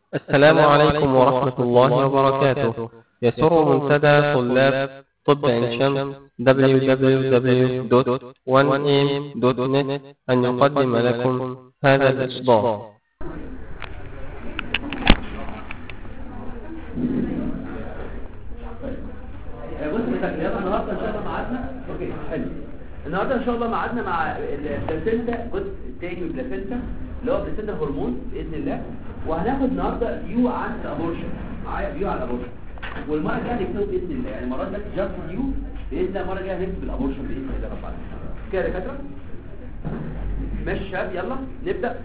السلام عليكم ورحمة الله وبركاته يسر منتدى طلاب طب عين شمس www.1am.net أن يقدم لكم هذا الإصدار بص يلا النهارده ان شاء الله ميعادنا اوكي حلو النهارده ان شاء الله ميعادنا مع البلاسينتا الجزء الثاني من البلاسينتا اللي هو بلاسينتا هرمون باذن الله وهناخد النهارده فيو عن الابورشن معايا فيو عن الابورشن والمره الجايه هنكتبه باذن الله يعني المره دي جاست فيو باذن الله المره الجايه هنكتب الابورشن باذن الله رب العالمين كده يا دكاتره ماشي يا شباب يلا نبدا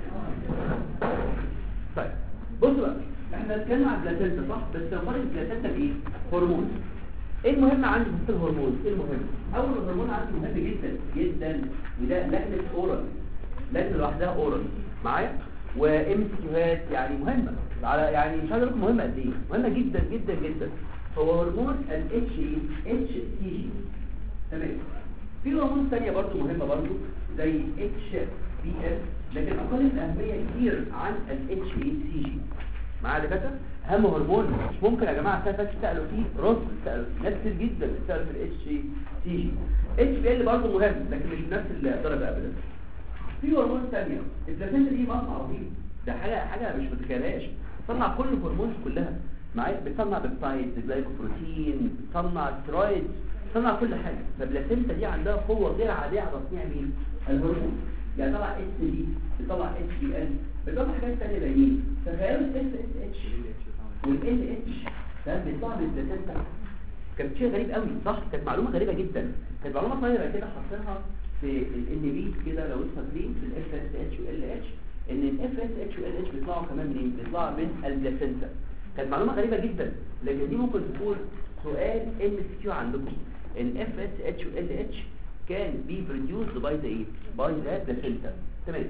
طيب بصوا بقى احنا اتكلمنا عن البلاسينتا صح بس نفرق البلاسينتا بايه هرمون ايه المهم عندي في الهرمون ايه المهم اول هرمون عندي مهم جدا جدا وده لجنه اورال لجنه لوحدها اورال معايا وام سيوهات يعني مهمه على يعني مش عايز اقول لكم مهمه قد ايه مهمه جدا جدا جدا هو هرمون الاتش اتش سي جي تمام في هرمون ثانيه برضو مهمه برضو زي اتش بي اس لكن اقل الاهميه كتير عن الاتش اي سي جي معايا دكاتره اهم هرمون مش ممكن يا جماعه السنه اللي سالوا فيه رز سالوا ناس كتير جدا سالوا في الاتش سي جي اتش بي ال برضه مهم لكن مش بنفس الدرجه ابدا في هرمون ثانيه البلاسينتا دي مصنع رهيب ده حاجه حاجه مش متخيلهاش بتصنع كل الهرمونات كلها معايا بتصنع بيبتايد جلايكوبروتين بتصنع سترويد بتصنع كل حاجه فالبلاسينتا دي عندها قوه غير عاديه على تصنيع مين الهرمون يعني طلع اتش دي بيطلع اتش بي ال بيطلع حاجات ثانيه زي مين تخيلوا الاس اس اتش والال اتش ده بيطلع من البلاسينتا كانت شيء غريب قوي صح كانت معلومه غريبه جدا كانت معلومه صغيره كده حاطينها في الان بي كده لو انت فاكرين في الاف اس اتش وال اتش ان الاف اس اتش وال اتش بيطلعوا كمان منين بيطلعوا من البلاسينتا كانت معلومه غريبه جدا لكن دي ممكن تكون سؤال ام اس كيو عندكم ان اف اس اتش وال اتش كان بي بروديوسد باي ذا ايه باي ذا بلاسينتا تمام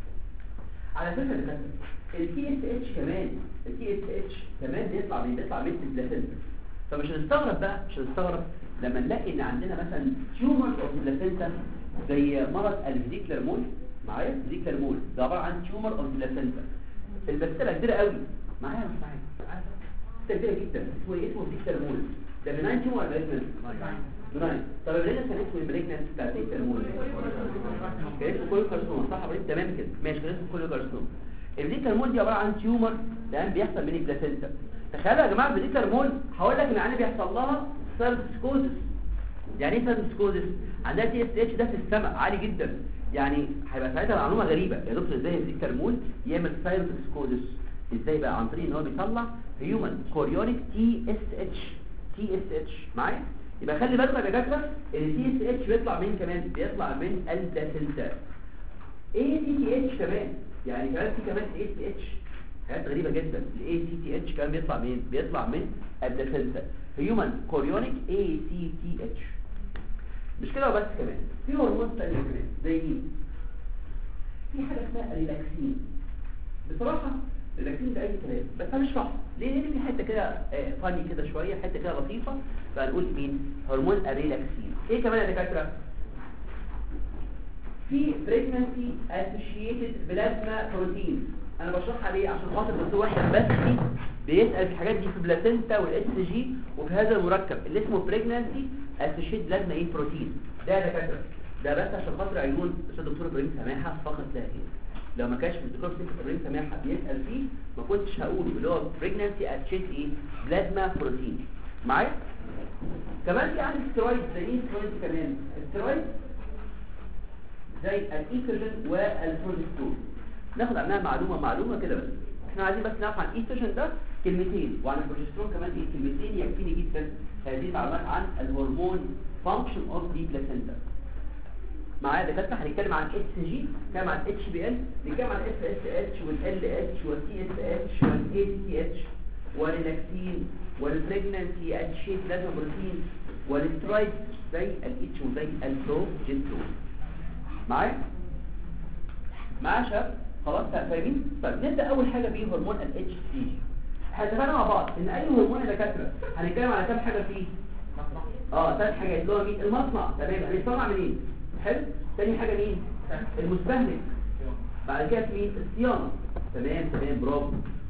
على فكره ده التي اس اتش كمان التي اس اتش كمان بيطلع من بيطلع من البلاسينتا فمش هنستغرب بقى مش هنستغرب لما نلاقي ان عندنا مثلا تيومرز اوف البلاسينتا زي مرض الفيزيكلر مول معايا الفيزيكلر مول ده عباره عن تيومر اوف البلاسينتا البلاسينتا كبيره قوي معايا مش معايا كبيره جدا اسمه ايه اسمه فيزيكلر مول ده بناين تيومر بلاسينتا بناين طب الرينا كان اسمه البريكنس بتاع الفيزيكلر مول كان اسمه كله كارسنوما صح بريد تمام كده ماشي كان اسمه كله كارسنوما الفيزيكلر مول دي عباره عن تيومر تمام بيحصل من البلاسينتا تخيلوا يا جماعه الفيزيكلر مول هقول لك ان يعني بيحصل لها سيرفسكوزس يعني ايه سيرفسكوزس عندها تي اس اتش ده في السماء عالي جدا يعني هيبقى ساعتها معلومه غريبه يا دكتور ازاي الفيزيكلر مول يعمل سيرفسكوزس ازاي بقى عن طريق ان هو بيطلع هيومن كوريونيك تي اس اتش تي اس اتش معايا يبقى خلي بالك يا دكاتره ان التي اس اتش بيطلع من كمان بيطلع من البلاسينتا ايه تي تي اتش كمان يعني كمان في كمان اي تي اتش حاجات غريبه جدا الاي تي تي اتش كمان بيطلع منين بيطلع من البلاسينتا هيومن كوريونيك اي تي تي اتش مش كده وبس كمان في هرمون ثاني كمان زي مين في حاجه اسمها الريلاكسين بصراحه الريلاكسين ده اي كلام بس انا اشرح ليه لان في حته كده فاني كده شويه حته كده لطيفه فهنقول مين هرمون الريلاكسين ايه كمان يا دكاتره في pregnancy associated plasma protein انا بشرحها ليه عشان خاطر بس واحد بس بيسال في الحاجات دي في البلاسينتا والاس جي وفي هذا المركب اللي اسمه pregnancy associated plasma ايه بروتين ده يا دكاتره ده بس عشان خاطر عيون بس الدكتور ابراهيم سماحه فقط لا غير لو ما كانش الدكتور ابراهيم سماحه بيسال فيه ما كنتش هقول اللي هو pregnancy associated ايه بلازما بروتين معايا كمان في عندي ستيرويد زي ايه ستيرويد كمان الستيرويد زي الايستروجين والبروجسترون ناخد عنها معلومه معلومه كده بس احنا عايزين بس نعرف عن الايستروجين ده كلمتين وعن البروجسترون كمان ايه كلمتين يكفيني جدا هذه المعلومات عن الهرمون فانكشن اوف دي بلاسينتا معايا دكاتره هنتكلم عن اتش جي نتكلم عن اتش بي ال نتكلم عن اف اس اتش والال اتش والتي اس اتش والاي تي اتش والريلاكسين والبريجنانسي اتشيت لازم بروتين والسترايد زي الاتش وزي البروجسترون معايا معايا شباب خلاص فاهمين طيب نبدا اول حاجه بيه هرمون الاتش سي جي احنا اتفقنا مع بعض ان اي هرمون يا دكاتره هنتكلم على كام حاجه فيه اه ثلاث حاجات اللي هو مين المصنع تمام بيصنع منين حلو تاني حاجه مين المستهلك بعد كده في مين الصيانه تمام تمام برافو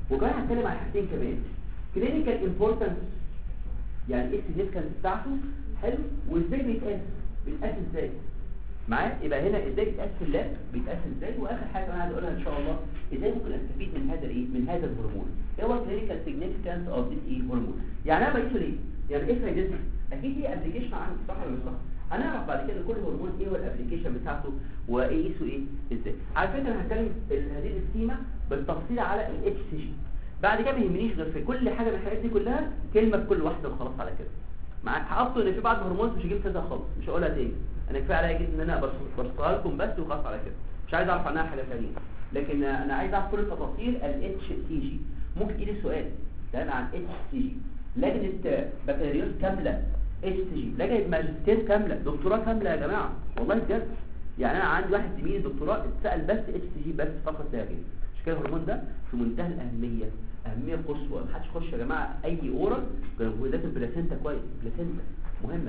وكمان هتكلم عن حاجتين كمان كلينيكال امبورتنس يعني ايه السيجنيفيكانس بتاعته حلو وازاي بيتقاس بيتقاس ازاي معايا يبقى هنا ازاي بيتقاس في اللاب بيتقاس ازاي واخر حاجه انا عايز اقولها ان شاء الله ازاي ممكن استفيد من هذا الايه من هذا الهرمون ايه هو كلينيكال سيجنيفيكانس اوف ذيس ايه هرمون يعني انا بقيسه ليه يعني ايه فايدته اكيد ليه ابلكيشن عندي صح ولا مش صح هنعرف بعد كده كل هرمون ايه هو الابلكيشن بتاعته واقيسه ايه ازاي على فكره انا هتكلم هذه السكيمه بالتفصيل على الاتش سي جي بعد كده ما يهمنيش غير في كل حاجه من الحاجات دي كلها كلمه في كل واحده وخلاص على كده معاك هحطه ان في بعض الهرمونات مش هجيب كذا خالص مش هقولها تاني انا كفايه عليا جدا ان انا برصها لكم بس وخلاص على كده مش عايز اعرف عنها حاجه ثانيه لكن انا عايز اعرف كل التفاصيل الاتش سي جي ممكن يجي لي سؤال تمام عن اتش سي جي لجنه بكالوريوس كامله اتش سي جي لجنه ماجستير كامله دكتوراه كامله يا جماعه والله بجد يعني انا عندي واحد زميلي دكتوراه اتسال بس اتش سي جي بس فقط لا غير مش كده الهرمون ده في منتهى الاهميه اهميه قصوى محدش يخش يا جماعه اي اورال ولازم بلاسينتا كويس بلاسينتا مهمه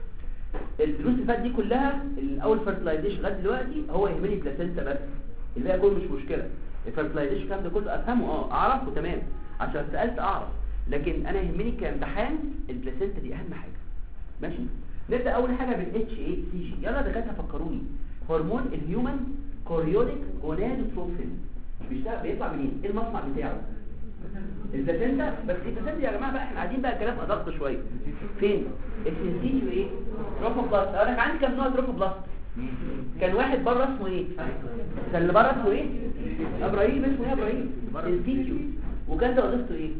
قوي الفلوس اللي فاتت دي كلها الاول فيرتلايزيشن لغايه دلوقتي هو يهمني بلاسينتا بس الباقي كله مش مشكله الفيرتلايزيشن الكلام ده كله افهمه اه اعرفه تمام عشان سالت اعرف لكن انا يهمني كامتحان البلاسينتا دي اهم حاجه ماشي نبدا اول حاجه بالاتش اي سي جي يلا دكاتره فكروني هرمون الهيومن كوريونيك جونادوتروفين بيشتغل بيطلع منين ايه المصنع بتاعه البلاسينتا بس البلاسينتا يا جماعه بقى احنا قاعدين بقى كلام ادق شويه فين السنسيتيو ايه تروفوبلاست اقول لك عندي كام نوع تروفوبلاست كان واحد بره اسمه ايه كان اللي بره اسمه ايه ابراهيم اسمه ايه ابراهيم سنسيتيو وكان ده وظيفته ايه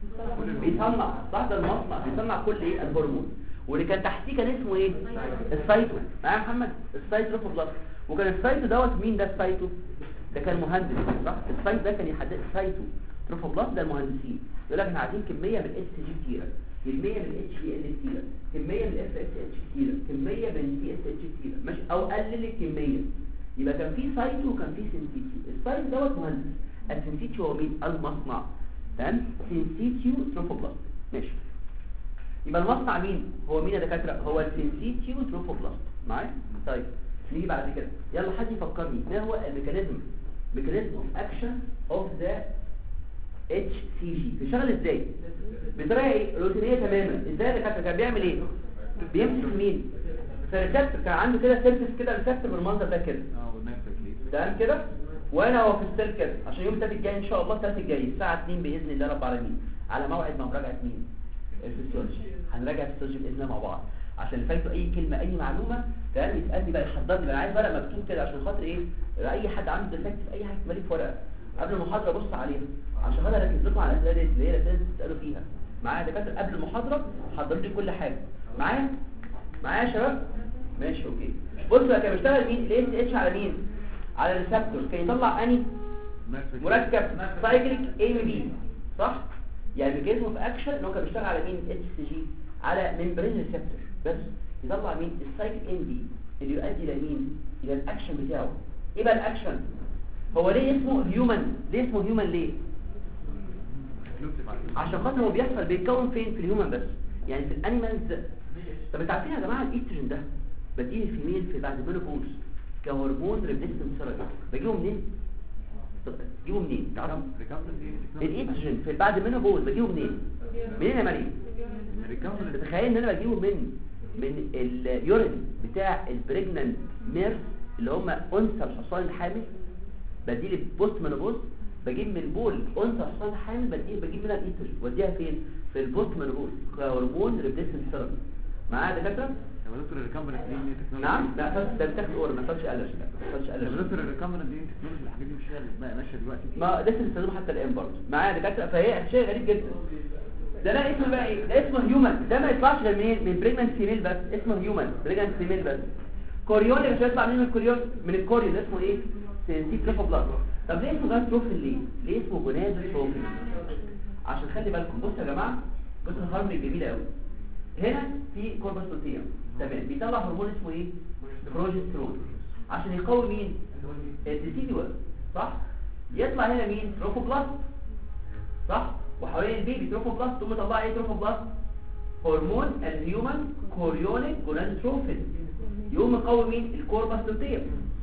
بيصنع بعد المصنع بيصنع كل ايه الهرمون واللي كان تحتيه كان اسمه ايه السايتو معايا يا محمد السايتو تروفوبلاست وكان السايتو دوت مين ده السايتو ده كان مهندس صح السايتو ده كان يحدد السايتو تروفوبلاست ده المهندسين يقول لك احنا عايزين كميه من الاس جي كتيره كميه من الاتش بي ال كتيره كميه من الاف اس اتش كتيره كميه من السي اس اتش كتيره ماشي او قلل الكميه يبقى كان في سايتو وكان في سنتيتيو السايتو دوت مهندس السنتيتيو هو مين المصنع تمام سنتيتيو تروفوبلاست ماشي يبقى المصنع مين هو مين يا دكاتره هو السنتيتيو تروفوبلاست معايا طيب نيجي بعد كده يلا حد يفكرني ما هو الميكانيزم ميكانيزم اوف اكشن اوف ذا اتش سي جي بيشتغل ازاي بطريقه ايه روتينيه تماما ازاي يا دكاتره كان بيعمل ايه بيمسك مين فريسبتور كان عنده كده سيرفيس كده ريسبتور بالمنظر ده كده تمام كده وانا هو في السيل كده عشان يوم الثلاث الجاي ان شاء الله الثلاث الجاي الساعه 2 باذن الله رب العالمين على موعد مراجعه مين الفسيولوجي هنراجع الفسيولوجي باذن الله مع بعض عشان فايته اي كلمه اي معلومه تمام يسالني بقى يحضرني بقى عايز ورقه مكتوب كده عشان خاطر ايه اي حد عنده ديفكت في اي حاجه تملي في ورقه قبل المحاضره بص عليها عشان خاطر اركز لكم على الاسئله دي اللي هي الاسئله اللي بتسالوا فيها معايا دكاتره قبل المحاضره حضرت لي كل حاجه معايا معايا يا شباب ماشي اوكي بص بقى كان بيشتغل مين الاس اتش على مين على الريسبتور كان يطلع اني مركب سايكليك اي بي صح يعني ميكانيزم اوف اكشن ان هو كان بيشتغل على مين اتش سي جي على ممبرين ريسبتور بس يطلع مين السايكل ان بي اللي يؤدي الى مين الى الاكشن بتاعه ايه بقى الاكشن هو ليه اسمه هيومن ليه اسمه هيومن ليه عشان خاطر هو بيحصل بيتكون فين في الهيومن بس يعني في الانيمالز طب انتوا عارفين يا جماعه الايستروجين ده بديه الفيميل في بعد مينوبوز كهرمون ريبليسمنت ثيرابي بجيبه منين طب بجيبه منين تعرفوا الايستروجين في بعد مينوبوز بجيبه منين منين يا مريم تخيل ان انا بجيبه من من اليورين بتاع البريجنانت ميرس اللي هم انثى الحصان الحامل بديل البوست مينوبوز بجيب من بول انثى الحصان الحامل بديه بجيب منها الايستروجين وديها فين في البوست مينوبوز كهرمون ريبليسمنت ثيرابي معايا يا دكاتره يا دكتور الريكامبنت دي تكنولوجي نعم لا ده بتاخد اور ما تاخدش الرجي ما تاخدش يا الرجي دكتور الريكامبنت دي تكنولوجي الحاجات دي مش هي اللي ماشيه دلوقتي ما لسه بيستخدموا حتى الان برضه معايا دكاتره فهي شيء غريب جدا ده لا اسمه بقى ايه ده اسمه هيومن ده ما يطلعش غير منين من بريجنانت فيميل بس اسمه هيومن بريجنانت فيميل بس كوريون مش هيطلع منين من الكوريون من الكوريون ده اسمه ايه سينسيت تروفوبلاست طب ليه اسمه جاز تروفين ليه ليه اسمه جوناز تروفين عشان خلي بالكم بصوا يا جماعه بصوا الهرم الجميله قوي هنا في كوربس لوتيوم تمام بيطلع هرمون اسمه ايه بروجسترون عشان يقوي مين الديسيدوال صح يطلع هنا مين تروفوبلاست صح وحوالين البيبي تروفوبلاست ثم طلع ايه تروفوبلاست هرمون الهيومن كوريونيك جونادوتروفين يقوم يقوي مين الكوربس لوتيوم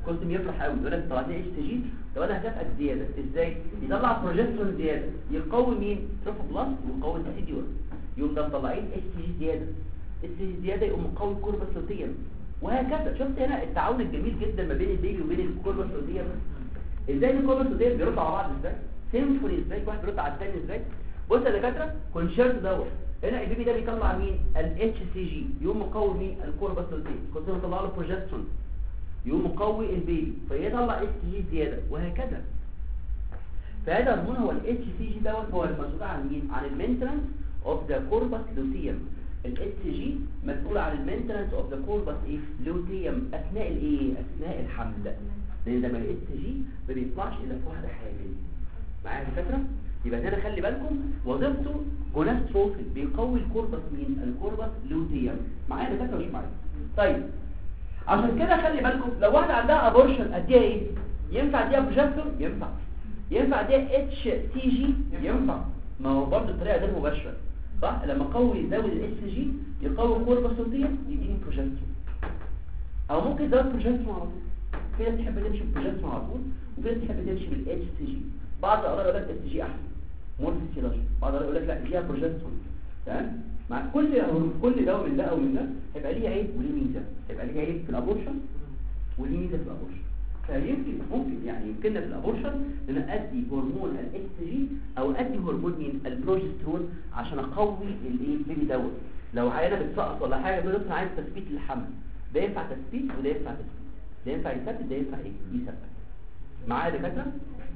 كنت يفرح قوي يقول لك طلعت لي اتش تي جي طب انا هكافئك زياده ازاي يطلع بروجسترون زياده يقوي مين تروفوبلاست ويقوي السيديور يقوم ده مطلعين اتش تي جي زياده اتش تي جي زياده يقوم مقوي الكوربس لوتيوم وهكذا شفت هنا التعاون الجميل جدا ما بين البيبي وبين الكوربس لوتيوم ازاي الكوربس لوتيوم بيردوا على بعض ازاي سيمفوني ازاي واحد بيرد على الثاني ازاي بص يا دكاتره كونشيرت دوت هنا البيبي ده بيطلع مين الاتش سي جي يقوم مقوي مين الكوربس لوتيوم كنت مطلع له بروجسترون يقوم مقوي البيبي فيطلع اتش جي زياده وهكذا فهذا هرمون هو الاتش سي جي دوت هو المسؤول عن مين عن المينتنس اوف ذا كوربس لوتيوم الاتش جي مسؤول عن المينتنس اوف ذا كوربس ايه لوتيوم اثناء الايه اثناء الحمل لان لما الاتش جي ما بيطلعش الا في واحده حامل معايا يا دكاتره يبقى هنا خلي بالكم وظيفته جوناستروفيل بيقوي الكوربس مين الكوربس لوتيوم معايا يا دكاتره مش معايا طيب عشان كده خلي بالكم لو واحده عندها ابورشن اديها ايه ينفع اديها بروجسترون ينفع ينفع اديها اتش تي جي ينفع ما هو برضه الطريقه غير مباشره صح لما اقوي يزود الاتش جي يقوي الكوربس لوتيوم يديني بروجسترون او ممكن يزود بروجسترون على طول في ناس تحب تمشي بروجسترون على طول وفي ناس تحب تمشي بالاتش تي جي بعض الاراء يقول لك اتش جي احسن مور فيسيولوجي بعض الاراء يقول لك لا اديها بروجسترون تمام مع كل كل دواء من ده او من ده هيبقى ليه عيب وليه ميزه هيبقى ليه عيب في الابورشن وليه ميزه في الابورشن فيمكن ممكن يعني يمكننا في الابورشن ان ادي هرمون الاكس جي او ادي هرمون مين البروجسترون عشان اقوي الايه البيبي دوت لو عينه بتسقط ولا حاجه بيقول لك عايز تثبيت للحمل ده ينفع تثبيت وده ينفع تثبيت ده ينفع يثبت ده ينفع ايه يثبت معايا يا دكاتره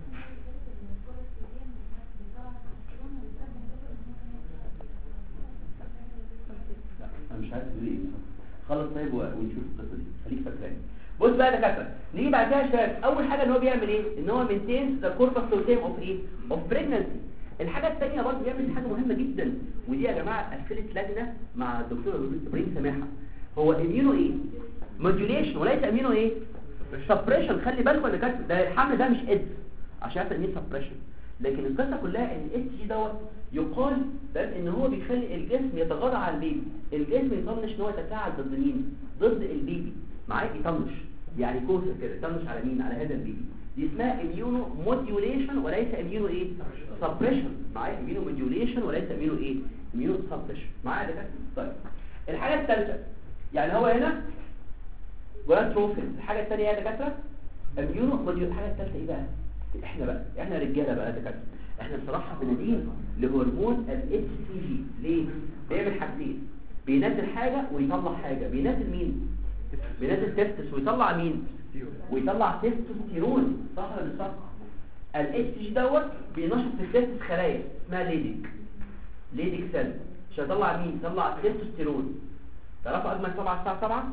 لا انا مش عارف تقول ايه خلص طيب و- ونشوف القصه دي خليك فاكراني بص بقى يا دكاتره نيجي بعد كده يا شباب اول حاجه ان هو بيعمل ايه ان هو مينتينز ذا كوربس لوتيم اوف ايه اوف بريجنسي الحاجه الثانيه برضه بيعمل حاجه مهمه جدا ودي يا جماعه قفلت لجنه مع الدكتور ابراهيم سماحه هو اميونو ايه موديوليشن وليس اميونو ايه سبريشن خلي بالكم يا دكاتره ده الحمل ده مش ادز عشان يحصل مين سبريشن لكن القصه كلها ان الاتش جي دوت يقال بل ان هو بيخلي الجسم يتغاضى على البيبي الجسم يطنش ان هو يتفاعل ضد مين ضد البيبي معاه يطنش يعني كوسه كده يطنش على مين على هذا البيبي دي اسمها اميونو موديوليشن وليس اميونو ايه سبريشن معايا اميونو موديوليشن وليس اميونو ايه اميونو سبريشن معايا ده كده طيب الحاجه الثالثه يعني هو هنا جولاتروفين الحاجه الثانيه يا دكاتره اميونو موديول الحاجه الثالثه ايه بقى احنا بقى احنا رجاله بقى دكاتره احنا بصراحه بندين لهرمون الاتش سي جي ليه بيعمل حاجتين بينزل حاجه ويطلع حاجه بينزل مين بينزل تستس ويطلع مين ويطلع تستوستيرون صح ولا مش صح الاتش جي دوت بينشط في التستس خلايا اسمها ليديك ليديك سيل عشان يطلع مين يطلع تستوستيرون تعرفوا اجمل سبعة الساعه 7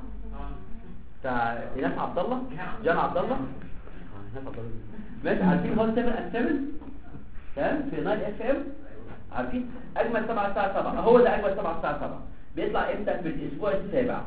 بتاع ايناس عبد الله جان عبد الله إيناس عبد الله. ماشي عارفين هو 7 at 7 تمام في نايل اف ام عارفين اجمل 7 الساعه 7 هو ده اجمل 7 الساعه 7 بيطلع امتى في الاسبوع السابع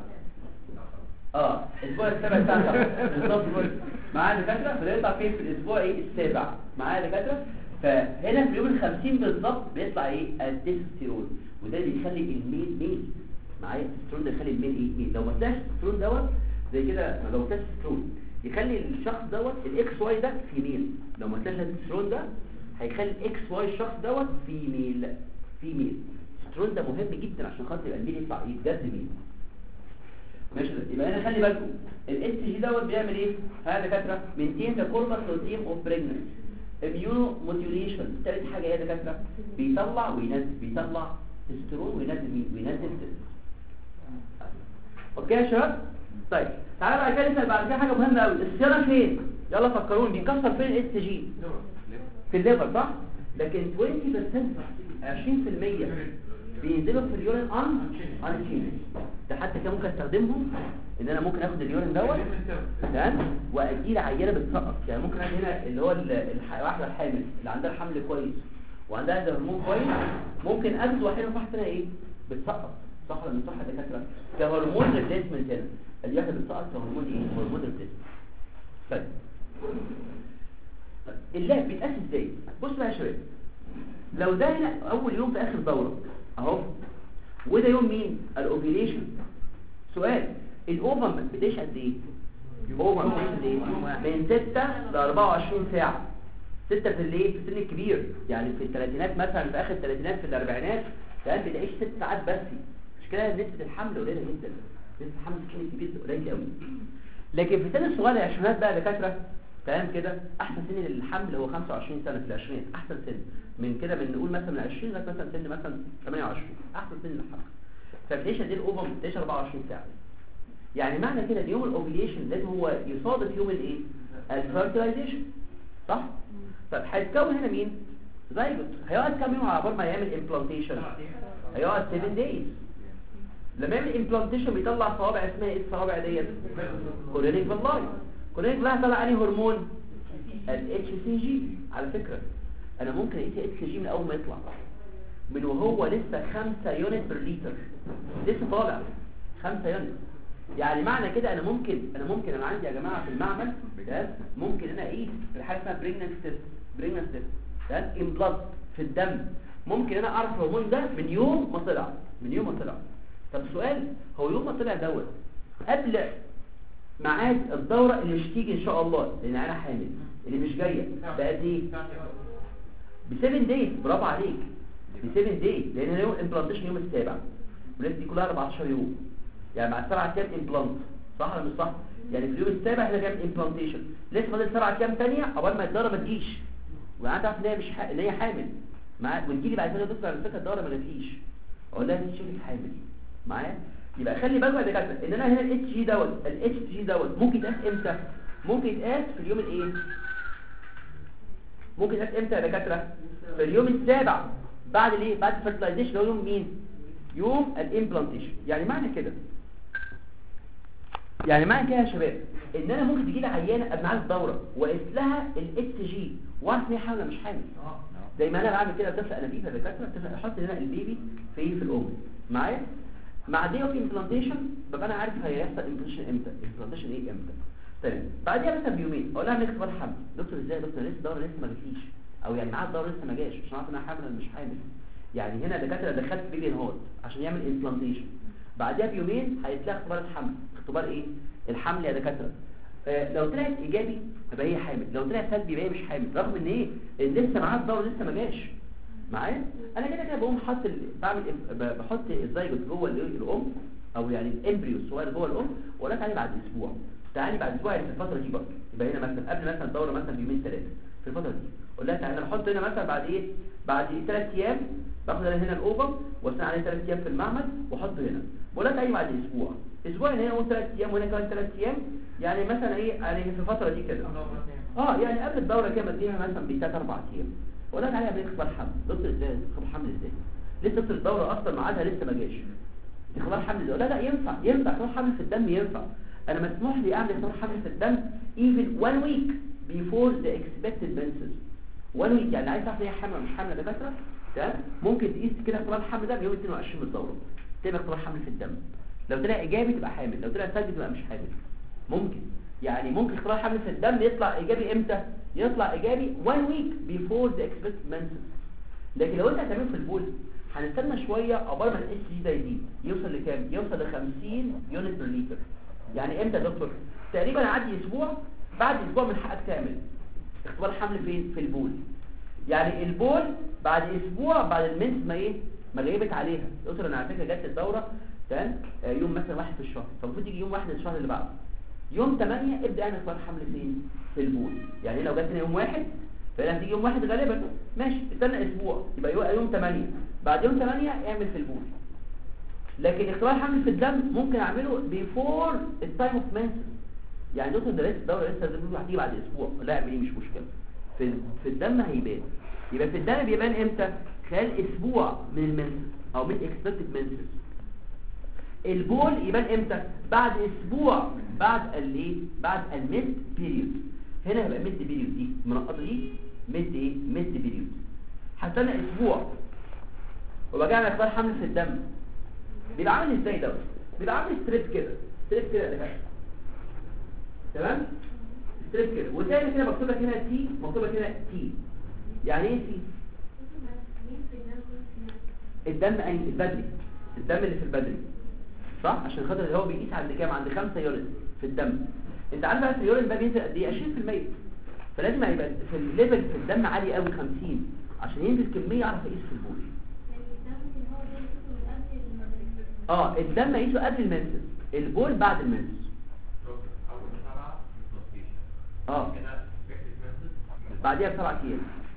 اه الاسبوع السابع الساعه 7 بالظبط معايا دكاتره بيطلع فين في الاسبوع ايه السابع معايا دكاتره فهنا في اليوم ال 50 بالظبط بيطلع ايه التستيرون وده اللي بيخلي الميل ميل معايا التستيرون ده يخلي الميل ايه ميل لو ما طلعش التستيرون دوت زي كده لو طلعش التستيرون يخلي الشخص دوت الاكس واي ده فيميل لو ما طلعش التستيرون ده هيخلي الاكس واي الشخص دوت فيميل فيميل التستيرون ده مهم جدا عشان خاطر يبقى الميل يطلع يتجد ميل ماشي ده. يبقى هنا خلي بالكم الاس جي دوت بيعمل ايه هذا دكاتره مينتين ذا كوربس لوتيم اوف بريجننسي اميونو موديوليشن ثالث حاجه ايه يا دكاتره بيطلع وينزل بيطلع تستيرون وينزل مين وينزل تستيرون اوكي يا شباب طيب تعالى بعد كده نسال بعد كده حاجه مهمه قوي السيره فين يلا فكروني بيكسر فين الاس جي في الليفر صح لكن 20% 20% بينزلوا في اليورين ان ان تشينج ده حتى كان ممكن استخدمهم ان انا ممكن اخد اليورين دوت تمام واديه لعيانه بتسقط يعني ممكن اخد هنا اللي هو ال- الح- الواحده الحامل اللي عندها الحمل كويس وعندها ده هرمون كويس ممكن اخده واحده في واحده ايه بتسقط صح ولا مش صح يا دكاتره كهرمون ريبليسمنت هنا اللي واحده بتسقط كهرمون ايه هرمون ريبليسمنت طيب طيب، اللعب بيتقاس ازاي بص بقى يا شباب لو ده هنا اول يوم في اخر دوره اهو وده يوم مين الاوفيليشن سؤال الاوفم بتعيش قد ايه اوفر من 6 ل 24 ساعة 6 في الليل في السن الكبير يعني في الثلاثينات مثلا في اخر الثلاثينات في الاربعينات كان بتعيش 6 ساعات بس مش كده نسبة الحمل قليلة جدا نسبة الحمل في السن الكبير قليل قوي لكن في السن الصغير العشرينات بقى دكاترة تمام كده احسن سن للحمل هو 25 سنة في العشرينات احسن سن من كده من نقول مثلا من 20 لغايه مثلا سن مثلا 28 احسن سن للحمل فبتعيش دي الاوفر بتعيش 24 ساعة يعني معنى كده ان يوم الاوفيليشن لازم هو يصادف يوم الايه الفيرتيلايزيشن صح طب هيتكون هنا مين زيجوت هيقعد كام يوم على بال ما يعمل امبلانتيشن هيقعد 7 دايز لما يعمل امبلانتيشن بيطلع صوابع اسمها ايه الصوابع ديت كورينيك فاللاي كورينيك فاللاي طلع انهي هرمون الاتش سي جي على فكره انا ممكن اقيس الاتش سي جي من اول ما يطلع من وهو لسه 5 يونت بر لتر لسه طالع 5 يونت يعني معنى كده انا ممكن انا ممكن انا عندي يا جماعه في المعمل تمام ممكن انا اقيس حاجه اسمها بريجننت تيست بريجننت تيست تمام ان بلاد في الدم ممكن انا اعرف الهرمون ده من يوم ما طلع من يوم ما طلع طب سؤال هو يوم ما طلع دوت قبل ميعاد الدوره اللي مش تيجي ان شاء الله لان انا حامل اللي مش جايه بقد ايه ب 7 دايز برافو عليك ب 7 دايز لان يوم الامبلانتيشن يوم السابع والناس دي كلها 14 يوم يعني مع السبع ايام امبلانت صح ولا مش صح يعني في اليوم السابع احنا بنعمل امبلانتيشن لسه فاضل سبع ايام ثانيه قبل ما الدوره ما تجيش وانا تعرف ان هي مش ح... ان هي حامل مع وتجي لي بعد كده دكتور على فكره الدوره ما جاتليش اقول لها انت شكلك حامل معايا يبقى خلي بالك يا دكاتره ان انا هنا الاتش جي دوت الاتش جي دوت ممكن يتقاس امتى ممكن يتقاس في اليوم الايه ممكن يتقاس امتى يا دكاتره في اليوم السابع بعد الايه بعد الفيرتلايزيشن هو يوم مين يوم الامبلانتيشن يعني معنى كده يعني معنى كده يا شباب ان انا ممكن تجي لي عيانه قبل ميعاد الدوره واقيس لها الاتش جي واعرف ان هي حامل ولا مش حامل زي ما انا بعمل كده طفل انابيب الدكاتره طفل احط هنا البيبي في في الام معايا مع دي اوف امبلانتيشن ببقى انا عارف هيحصل امبلانتيشن امتى امبلانتيشن ايه امتى تمام بعديها مثلا بيومين اقول لها اعمل اختبار حمل دكتور ازاي يا دكتور لسه الدوره لسه ما جاتليش او يعني ميعاد الدوره لسه ما جاش عشان اعرف ان انا حامل ولا مش حامل يعني هنا الدكاتره دخلت بيبي انهارت عشان يعمل امبلانتيشن بعدها بيومين هيتلاقي اختبار الحمل اختبار ايه الحمل يا دكاتره آه لو طلعت ايجابي يبقى هي حامل لو طلعت سلبي يبقى هي مش حامل رغم ان ايه ان لسه معاها الدوره لسه ما جاش معايا انا كده كده بقوم حاطط ال- بعمل إيه؟ ب- بحط الزيجوت جوه ال- الام او يعني الامبريو الصغير جوه الام واقول لها تعالي بعد اسبوع تعالي بعد اسبوع يعني في الفتره دي برضه يبقى هنا مثلا قبل مثلا الدوره مثلا بيومين ثلاثه في الفتره دي اقول لها تعالي انا بحط هنا مثلا بعد ايه بعد ثلاث ايام باخد انا هنا الاوفر واستنى عليه ثلاث ايام في المعمل واحطه هنا بقول لها تعالي بعد اسبوع اسبوع هنا اقول ثلاث ايام وهنا كمان ثلاث ايام يعني مثلا ايه يعني في الفتره دي كده اه يعني قبل الدوره كده بديها مثلا بثلاث اربع ايام ولا تعالى قبل اختبار حمل دكتور ازاي اختبار حمل ازاي لسه دكتور الدوره اصلا ميعادها لسه ما جاش اختبار حمل ازاي لا لا ينفع ينفع اختبار حمل في الدم ينفع انا مسموح لي اعمل اختبار حمل في الدم even one week before the expected menses one week يعني عايز تعرف هي حامل ولا مش حامل يا دكاتره تمام ممكن تقيس كده اختبار الحمل ده بيوم 22 من الدوره تعمل اختبار حمل في الدم لو طلع ايجابي تبقى حامل لو طلع سلبي تبقى مش حامل ممكن يعني ممكن اختبار حمل في الدم يطلع ايجابي امتى يطلع ايجابي one week before the expected menses لكن لو انت هتعمله في البول هنستنى شويه عقبال ما الاتش جي ده يزيد يوصل لكام يوصل ل 50 يونت بير لتر يعني امتى يا دكتور تقريبا عدي اسبوع بعد اسبوع من حقك تعمل اختبار حمل فين في البول يعني البول بعد اسبوع بعد المنس ما ايه ما غيبت عليها دكتور انا على فكره جت الدوره تمام آه، يوم مثلا واحد في الشهر فالمفروض يجي يوم واحد الشهر اللي بعده يوم 8 ابدا اعمل اختبار حمل فين في البول يعني لو جت هنا يوم واحد فهنا هتيجي يوم واحد غالبا ماشي استنى اسبوع يبقى يبقى يوم 8 بعد يوم 8 اعمل في البول لكن اختبار حمل في الدم ممكن اعمله بيفور التايم اوف منسس يعني دكتور ده لسه الدوره لسه الدكتور هتيجي بعد اسبوع لا اعمليه مش مشكله في في الدم هيبان يبقى في الدم بيبان امتى خلال اسبوع من المنسس او من اكسبكتد منسس البول يبان امتى بعد اسبوع بعد الايه بعد الميد بيريود هنا هيبقى ميد بيريود دي المنقطه دي ميد ايه ميد بيريود هستنى اسبوع وبقى اعمل اختبار حمل في الدم بيبقى عامل ازاي دوت بيبقى عامل ستريب كده ستريب كده يا دكاتره تمام ستريب كده وتاني كده مكتوب لك هنا تي مكتوب لك هنا تي يعني ايه تي الدم اي البدري الدم اللي في البدري صح عشان خاطر هو بيقيس عند كام عند 5 يونت في الدم انت عارف بقى اليورين ده بينزل قد ايه 20% فلازم هيبقى في الليفل في الدم عالي قوي 50 عشان ينزل كميه يعرف يقيس في البول اه الدم يقيسه قبل المنسس البول بعد المنسس اه بعديها بسبع ايام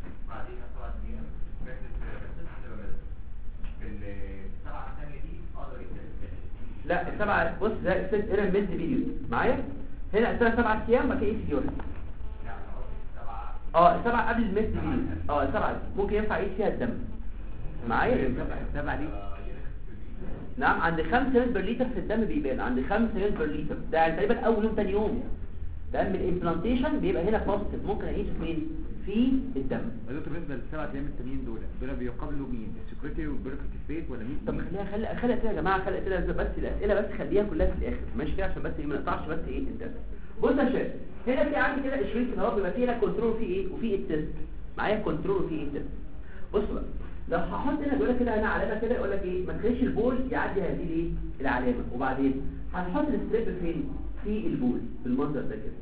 لا السبعة بص ده الست هنا الميد بيريود معايا هنا السنة سبعة ايام بعد كده يقيس اليورين اه السبعة قبل الميد بيريود اه السبعة دي ممكن ينفع يقيس فيها الدم معايا السبعة دي نعم عند 5 ملل بر لتر في الدم بيبان عند 5 ملل بر لتر ده يعني تقريبا اول يوم تاني يوم ده من الامبلانتيشن بيبقى هنا بوزيتيف ممكن اقيسه فين في الدم يا دكتور بالنسبة للسبعة أيام التانيين دول دول بيقابلوا مين؟ السكرتيري والبيروكراتيك فيت ولا مين؟ طب خليها خلي خلي اسئله يا جماعه خلي اسئله بس الاسئله بس خليها كلها في الاخر ماشي كده عشان بس ايه ما نقطعش بس ايه الدم بص يا شباب هنا في عندي كده الشريط كده اهو بيبقى فيه هنا كنترول فيه ايه وفيه التست معايا كنترول وفيه التست بص بقى لو هحط هنا بيقول لك كده هنا علامه كده يقول لك ايه ما تخليش البول يعدي هذه الايه العلامه وبعدين هنحط الستريب فين في البول بالمنظر ده كده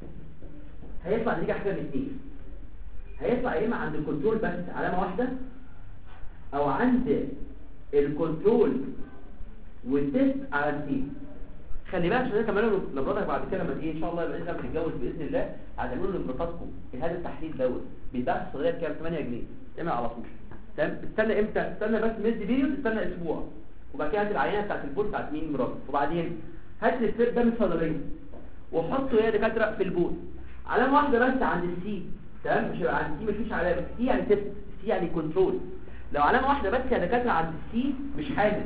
هيطلع نتيجه حاجه من اثنين هيطلع يا اما عند الكنترول بس علامه واحده او عند الكنترول والتست علامتين خلي بالك عشان كمان لمراتك بعد كده لما ايه ان شاء الله باذن الله نتجوز باذن الله هتعملوا لمراتكم هذا التحليل دوت بيتباع في الصيدليه بكام 8 جنيه تعمل على طول تمام استنى امتى استنى بس ميد بيريود استنى اسبوع وبعد كده هات العينه بتاعت البول بتاعت مين مراتك وبعدين هات الستيب ده من الصيدليه وحطه يا دكاتره في البول علامه واحده بس عند السي تمام مش هيبقى عند السي مفيش علامه سي يعني تست سي يعني كنترول لو علامه واحده بس يا دكاتره عند السي مش حامل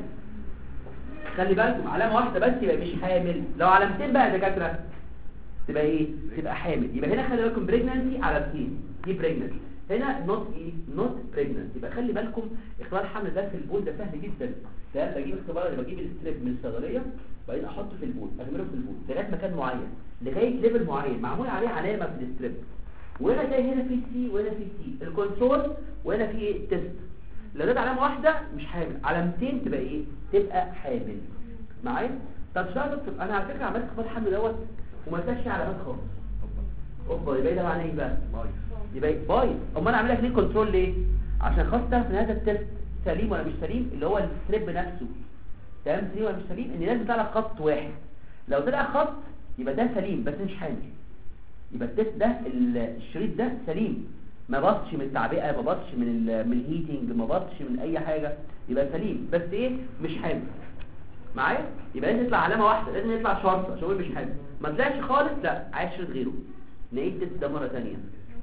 خلي بالكم علامه واحده بس يبقى مش حامل لو علامتين بقى يا دكاتره تبقى ايه تبقى حامل يبقى هنا خلي بالكم بريجنانسي علامتين دي بريجنانسي هنا نوت ايه نوت بريجنانت يبقى خلي بالكم اختبار الحمل ده في البول ده سهل جدا ده بجيب اختبار اللي بجيب الستريب من الصيدليه وبعدين احطه في البول اغمره في البول لغايه مكان معين لغايه ليفل معين معمول عليه علامه في الستريب وهنا جاي هنا في سي وهنا في سي الكنترول وهنا في ايه تيست لو جت علامه واحده مش حامل علامتين تبقى ايه تبقى حامل معايا طب شو يا دكتور انا على فكره عملت اختبار الحمل دوت وما لقيتش علامات خالص اوبا يبقى ده معناه ايه بقى يبقى بايظ امال اعمل لك ليه كنترول ليه عشان خاص تعرف ان هذا التست سليم ولا مش سليم اللي هو الستريب نفسه تمام سليم ولا مش سليم ان لازم يطلع خط واحد لو طلع خط يبقى ده سليم بس مش حامل يبقى التست ده الشريط ده سليم ما بطش من التعبئه ما بطش من ال من الهيتنج ما بطش من اي حاجه يبقى سليم بس ايه مش حامل معايا يبقى لازم يطلع علامه واحده لازم يطلع شرطه عشان هو مش حامل ما طلعش خالص لا عايز شريط غيره نعيد التست ده مره ثانيه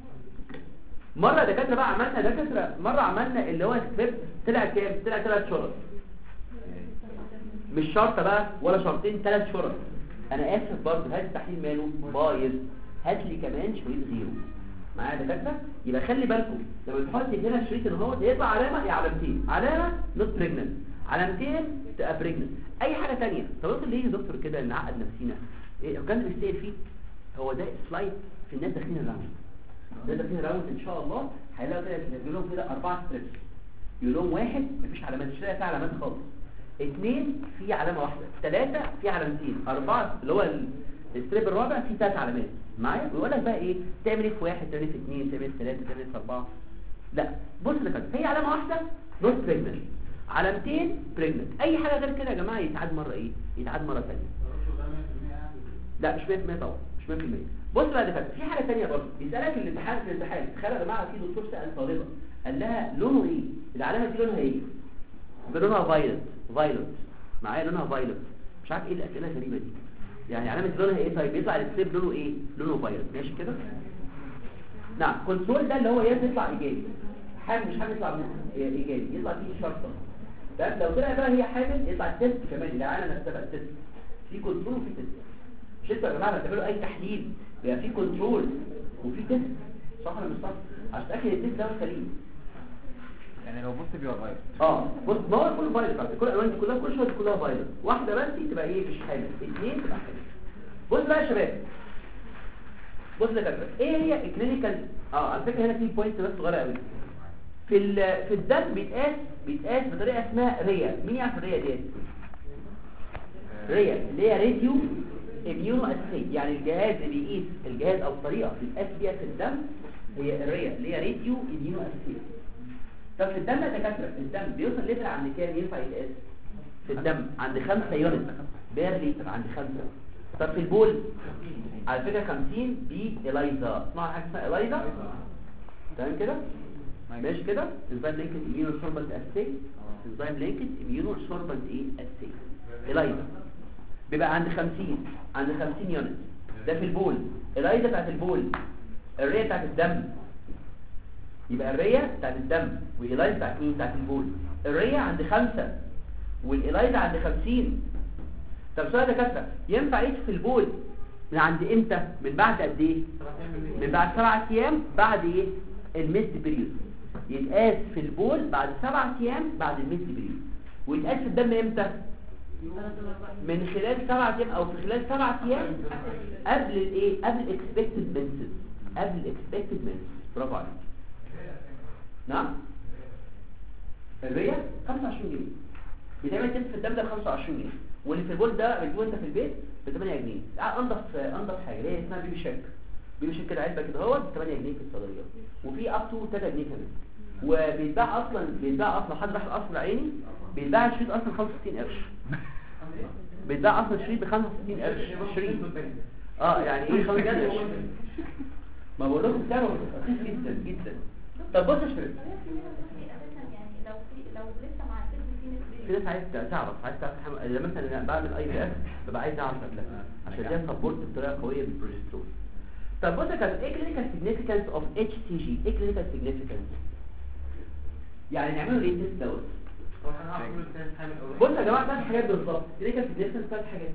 مرة دكاترة بقى عملنا دكاترة مرة عملنا اللي هو سكريبت طلع كام طلع ثلاث شرط مش شرطة بقى ولا شرطين ثلاث شرط انا اسف برضه هات التحليل ماله بايظ هات لي كمان شريط زيرو معايا دكاترة يبقى خلي بالكم لما تحط هنا الشريط ان هو يطلع علامة يا علامتين علامة نوت بريجننت علامتين تبقى بريجننت اي حاجة تانية طب وصل ليه يا دكتور كده نعقد نفسينا ايه كان بيستقل فيه هو ده سلايد في الناس داخلين الراوند ده ده فيه راوند ان شاء الله هيلاقوا كده يقول لهم كده اربعه ستريبس يقول لهم واحد مفيش علامات مش لاقي فيها علامات خالص اثنين في علامه واحده ثلاثه في علامتين اربعه اللي هو الستريب الرابع فيه ثلاث علامات معايا ويقول لك بقى ايه تعمل ايه في واحد تعمل ايه في اثنين تعمل ايه في ثلاثه تعمل ايه في اربعه لا بص لك هي علامه واحده نوت بريجننت علامتين بريجننت اي حاجه غير كده يا جماعه يتعاد مره ايه يتعاد مره ثانيه لا مش 100% طبعا مش 100% بص بقى ده في حاجه ثانيه برضه بيسالك الامتحان في الامتحان تخيل يا جماعه في دكتور سال طالبه قال لها لونه ايه العلامه دي لونها ايه لونها فايلت فايلت معايا لونها فايلت مش عارف ايه الاسئله الغريبه دي يعني علامه لونها ايه طيب يطلع الستيب لونه ايه لونه فايلت ماشي كده نعم كنترول ده اللي هو يا يطلع ايجابي حامل مش حامل يطلع ايجابي يطلع فيه شرطه ده لو طلع بقى هي حامل يطلع التست كمان العلامه نفسها بقى التست في كنترول وفي تست مش انتوا يا جماعه لما تعملوا اي تحليل بيبقى في كنترول وفي تيست صح ولا مش صح عشان تاكد التيست ده سليم يعني لو بص بيبقى فايروس اه بص ما هو كله فايروس بعد كل الالوان دي كلها كل شويه كلها فايروس واحده بس تبقى ايه مش حامل اثنين تبقى حامل بص بقى يا شباب بص يا كده ايه هي الكلينيكال اه على فكره هنا في بوينت بس صغيره قوي في ال... في الدم بيتقاس بيتقاس بطريقه اسمها ريا مين يعرف الريا ديت ريا اللي هي راديو اميونو اسي يعني الجهاز اللي بيقيس الجهاز او الطريقه اللي بيقيس بيها في الدم هي الريا اللي هي راديو اميونو اسي طب في الدم يا دكاتره في الدم بيوصل ليفل عند كام ينفع يتقاس في الدم عند 5 يونت بير لتر عند 5 طب في البول على فكره 50 دي الايزا اسمها حاجه اسمها الايزا تمام كده ماشي كده انزيم لينكد اميونو سوربنت اسي انزيم لينكد اميونو سوربنت ايه اسي الايزا بيبقى عند 50 عند 50 يونت ده في البول الايزا بتاعت البول الريه بتاعت الدم يبقى الريه بتاعت الدم والايزا بتاعت مين بتاعت البول الريه عند 5 والايزا عند 50 طب سؤال يا دكاتره ينفع يقيس في البول من عند امتى من بعد قد ايه من بعد سبعة ايام بعد ايه الميد بريود يتقاس في البول بعد سبعة ايام بعد الميد بريود ويتقاس في الدم امتى من خلال سبعة ايام او في خلال سبعة ايام قبل الايه قبل الاكسبكتد منسز قبل الاكسبكتد منسز برافو عليك نعم الريا 25 جنيه بتعمل تيست في الدم ده ب 25 جنيه واللي في البول ده بتجيبه انت في البيت ب 8 جنيه آه، انضف انضف حاجه اللي هي اسمها بيبي شيك بيبي شيك كده علبه كده اهوت ب 8 جنيه في الصيدليه وفي اب تو 3 جنيه كمان وبيتباع اصلا بيتباع اصلا حد راح القصر العيني بيتباع الشريط اصلا 65 قرش بيتباع اصلا الشريط ب 65 قرش شريط اه يعني ايه 5 قرش ما بقول لكم سعره رخيص جدا جدا طب بص يا شباب لو في لو لسه مع الطفل في نسبة في ناس عايز تعرف عايز تعرف حم- اذا مثلا انا بعمل اي بي اف ببقى عايز اعرف قبلها عشان ده سبورت بطريقه قويه بالبروجسترون طب بص يا كابتن ايه كلينيكال سيجنيفيكانس اوف اتش سي جي ايه كلينيكال سيجنيفيكانس يعني نعمله ايه تيست دوت بص يا جماعه ثلاث حاجات بالظبط كلينيكال سيجنيفيكانس ثلاث حاجات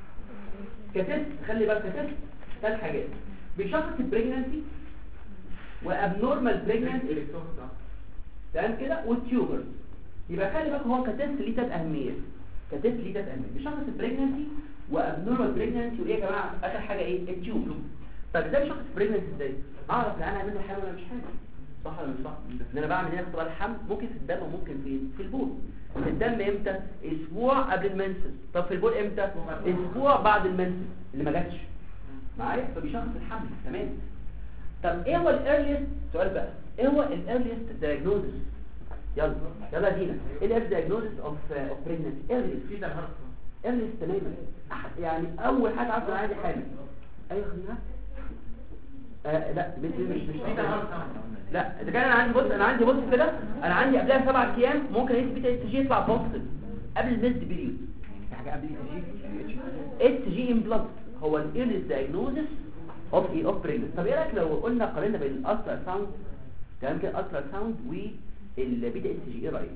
كتست خلي بالك كتست ثلاث حاجات بيشخص البريجنانسي وابنورمال بريجنانسي تمام كده والتيومر يبقى خلي بالك هو كتست ليه تلات اهميه كتست ليه تلات اهميه بيشخص البريجنانسي وابنورمال بريجنانسي وايه يا جماعه اخر حاجه ايه التيومر طب ازاي بشخص البريجنانسي ازاي اعرف لا انا هعمل له حمل ولا مش حامل صح ولا مش صح ان انا بعمل هنا اختبار الحمل ممكن في الدم وممكن في في البول في الدم امتى اسبوع قبل المنسس طب في البول امتى اسبوع بعد المنسس اللي ما جاتش معايا فبيشخص الحمل تمام طب ايه هو الايرليست سؤال بقى ايه هو الايرليست دايجنوزس يلا يلا دينا ايه الايرليست دايجنوزس اوف اوف بريجننسي ايرليست ايرليست تماما أح- يعني اول حاجه عارفه انا عندي حامل ايوه خلينا آه لا مش مش مش لا اذا كان انا عندي بص انا عندي بص كده انا عندي قبلها سبع ايام ممكن الاس بي تي جي يطلع بوزيتيف قبل الميد بيريود حاجه قبل الجي اس جي ام بلاد هو الايرليست دايجنوزس اوف ايه اوف بريجننسي طب ايه رايك لو قلنا قارنا بين الالترا ساوند تمام كده الالترا ساوند والبيتا اس جي ايه رايك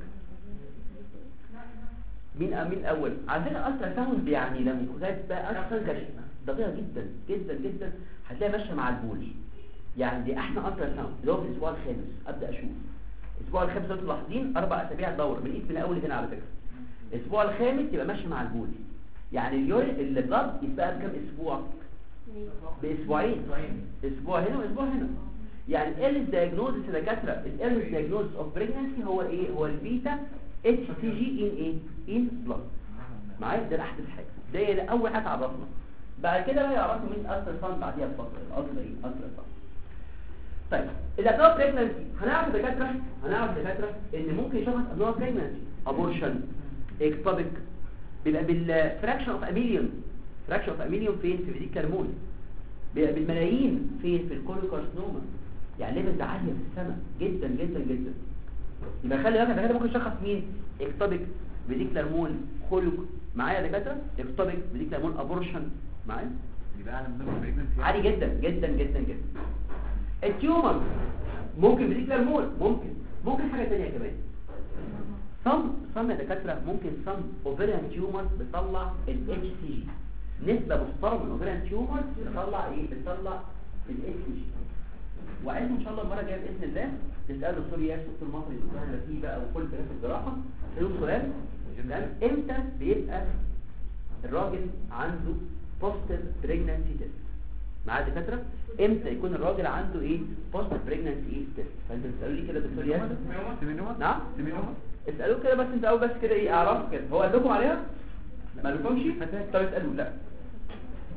مين مين الاول على فكره الالترا ساوند يعني لما جت بقى اصلا كانت دقيقه جدا جدا جدا هتلاقي ماشيه مع البول يعني دي احسن الترا ساوند اللي هو في الاسبوع الخامس ابدا اشوف الاسبوع الخامس انتوا ملاحظين اربع اسابيع دوره من ايد من اول هنا على فكره الاسبوع الخامس يبقى ماشي مع البول يعني اليورين البلاد يبقى بكام اسبوع باسبوعين اسبوع هنا واسبوع هنا يعني الايرلي دايجنوزس يا دكاتره الايرلي دايجنوزس اوف بريجنسي هو ايه هو البيتا اتش تي جي ان ايه ان بلس معايا ده احدث حاجه ده ده اول حاجه عرفنا بعد كده بقى يعرفوا مين الترا ساوند بعديها بفتره الالترا ايه الترا ساوند طيب الابنورمال بريجنسي هنعرف يا دكاتره هنعرف يا دكاتره ان ممكن يشخص ابنورمال بريجنسي ابورشن اكتوبيك بيبقى بالفراكشن اوف اميليون فراكشن اوف اميليون فين في فيزيك هرمون بيبقى بالملايين فين في الكولوكارسنوما يعني ليفل ده عاليه في السماء جدا جدا جدا يبقى خلي بالك ده ممكن يشخص مين اكتوبيك فيزيك هرمون خلق معايا يا دكاتره اكتوبيك فيزيك هرمون ابورشن معايا يبقى اعلى من بريجنسي عالي جدا جدا جدا جدا التيومر ممكن فيزيك هرمون ممكن ممكن حاجه ثانيه كمان صم صم يا دكاتره ممكن صم اوفيريان تيومر بتطلع الاتش سي جي نسبه محترمه من اوفيريان تيومر بتطلع ايه بتطلع الاتش سي جي وعايز ان شاء الله المره الجايه باذن الله تسال دكتور ياس دكتور مصري دكتور هندسي بقى وكل كلام في الجراحه تسالوا سؤال تمام امتى بيبقى الراجل عنده بوستيف بريجنانسي تيست معاه دكاتره امتى يكون الراجل عنده ايه بوستيف بريجنانسي ايه تيست فانت تسالوا لي كده دكتور ياس سيمينوما نعم سيمينوما اسالوه كده بس انت اول بس كده ايه اعرف كده هو قال لكم عليها ما قالكمش طب اسالوه لا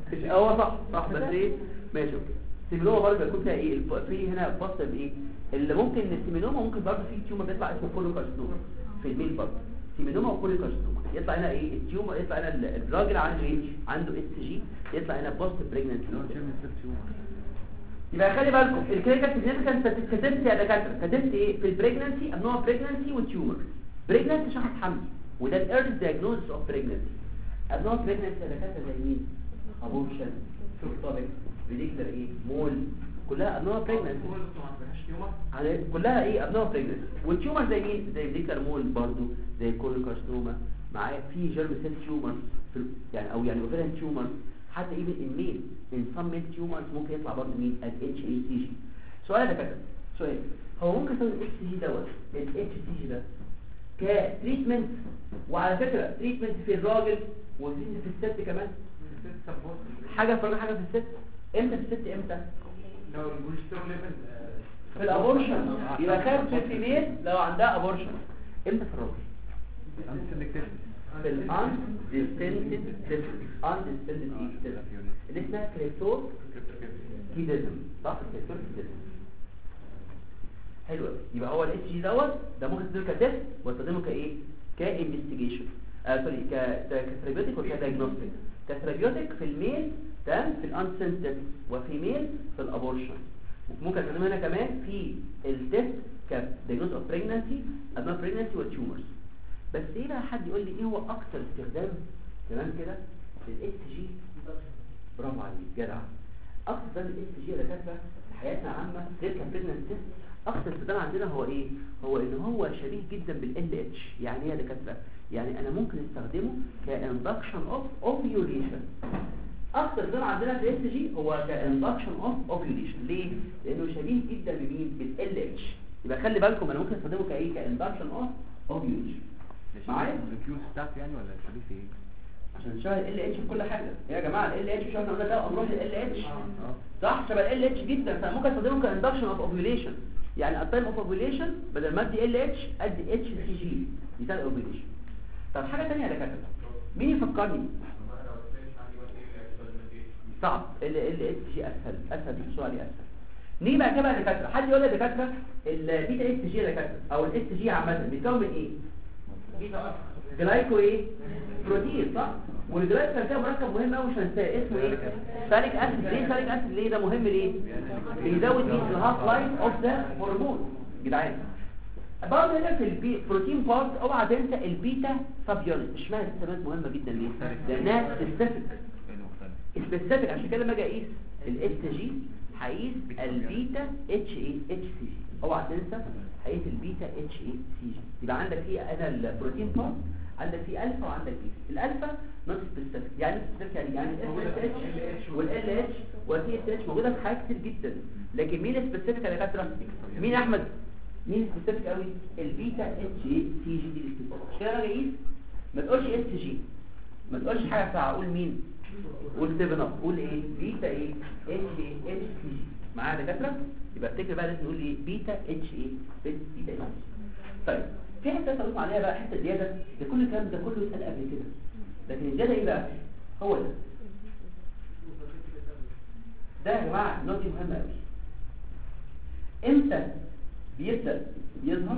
مش هو صح صح بس ايه ماشي اوكي السيمينوما برضه بيكون فيها ايه الف- في هنا فصل بايه اللي ممكن السيمينوما ممكن برضه في تيومر بيطلع اسمه كولوكارسنوما في الميل برضه سيمينوما وكولوكارسنوما يطلع هنا ايه التيومر يطلع هنا ال- الراجل عنده ايه عنده اس جي يطلع هنا بوست بريجننسي اللي هو جيرمي سيل تيومر يبقى خلي بالكم الكلينيكال سيجنيفيكانس كتبت يا دكاتره كتبت ايه في البريجننسي ابنوع بريجننسي والتيومر بريجننسي شخص حمل وده الايرلي دايجنوستس اوف بريجننسي ابنوع بريجننسي يا دكاتره زي مين ابورشن سوكتوبيك ريديكلر ايه مول كلها ابنوع بريجننسي على كلها ايه ابنوع بريجننسي والتيومر زي مين زي ريديكلر مول برضو زي كولوكارسنوما معايا في جيرم سيل تيومر يعني او يعني اوفيرين تيومر حتى ايفن الميل ان سم ميل تيومرز ممكن يطلع برضه مين ال اتش اي سي جي سؤال يا دكاتره سؤال هو ممكن يستخدم الاتش سي جي دوت ال اتش سي جي ده كتريتمنت وعلى فكره تريتمنت في الراجل وتريتمنت في الست كمان حاجه في الراجل حاجه في الست امتى في الست امتى لو البروجسترون ليفل في الابورشن يبقى خاف في الفيميل لو عندها ابورشن امتى في الراجل في الان ديستنتد ان ديستنتد ايه اللي اسمها كريبتور كيدزم صح كريبتور كيدزم حلو أوي. يبقى هو الاتش جي دوت ده ممكن تستخدمه كتست واستخدمه كايه كانفستيجيشن آه سوري ك- كثيرابيوتيك وكدايجنوستيك كثيرابيوتيك في الميل تمام في الانسنتد وفي ميل في الابورشن ممكن استخدمه هنا كمان في التست كدايجنوز اوف بريجنسي ابناء بريجنسي والتيومرز بس ايه بقى حد يقول لي ايه هو اكتر استخدام تمام كده للاس جي برافو عليك جدع اكتر استخدام للاس جي يا دكاتره في حياتنا عامه غير كبريجننس تيست اكتر استخدام عندنا هو ايه هو ان هو شبيه جدا بالال اتش يعني ايه يا دكاتره يعني انا ممكن استخدمه كاندكشن اوف اوفيوليشن اكتر استخدام عندنا في الاس جي هو كاندكشن اوف اوفيوليشن ليه لانه شبيه جدا بمين بالال اتش يبقى خلي بالكم انا ممكن استخدمه كايه كاندكشن اوف اوفيوليشن معايا؟ الكيوز بتاعته يعني ولا شبيه في ايه؟ عشان شبه ال اتش في كل حاجه يا جماعه ال اتش مش احنا قلنا ده امراض ال اتش صح شبه ال اتش جدا فممكن استخدمه كاندكشن اوف اوفيوليشن يعني التايم اوف اوفيوليشن بدل ما ادي ال اتش ادي اتش سي جي بتاع الاوفيوليشن طب حاجه ثانيه يا دكاتره مين يفكرني صعب ال ال اتش جي اسهل اسهل الحصول عليه اسهل نيجي بقى كده يا دكاتره حد يقول لي يا دكاتره البيتا اس جي يا دكاتره او الاس جي عامه بيتكون من ايه جلايكو ايه بروتين صح والجلايكو كان فيها مركب مهم قوي مش هنساه اسمه ايه ساليك اسيد ليه ساليك اسيد ليه ده مهم ليه بيزود مين الهاف لايف اوف ذا هرمون جدعان برضه هنا في البي بروتين بارت اوعى تنسى البيتا سب يونت اشمعنى السبب مهمه جدا ليه لانها سبيسيفيك سبيسيفيك عشان كده لما اجي اقيس الاس جي هقيس البيتا اتش اي اتش سي جي اوعى تنسى هقيس البيتا اتش اي سي جي يبقى عندك في انا البروتين بارت عندك في الفا وعندك بيتا الالفا نوت سبيسيفيك يعني سبيسيفيك يعني يعني الاس اتش والال اتش والتي اس اتش موجوده في حاجات كتير جدا لكن مين سبيسيفيك يا دكاتره مين يا احمد مين سبيسيفيك قوي البيتا اتش اي سي جي دي السبيسيفيك كده انا اقيس ما تقولش اس جي ما تقولش حاجه بتاع اقول مين قول 7 اب قول ايه بيتا ايه اتش ايه اتش سي جي معايا يا دكاتره يبقى افتكر بقى لازم نقول ايه بيتا اتش ايه بيتا اتش طيب في حته اقول عليها بقى حته زياده ده كل الكلام ده كله اتقال قبل كده لكن الزياده ايه بقى هو ده ده يا جماعه نقطه مهمه قوي امتى بيبدا يظهر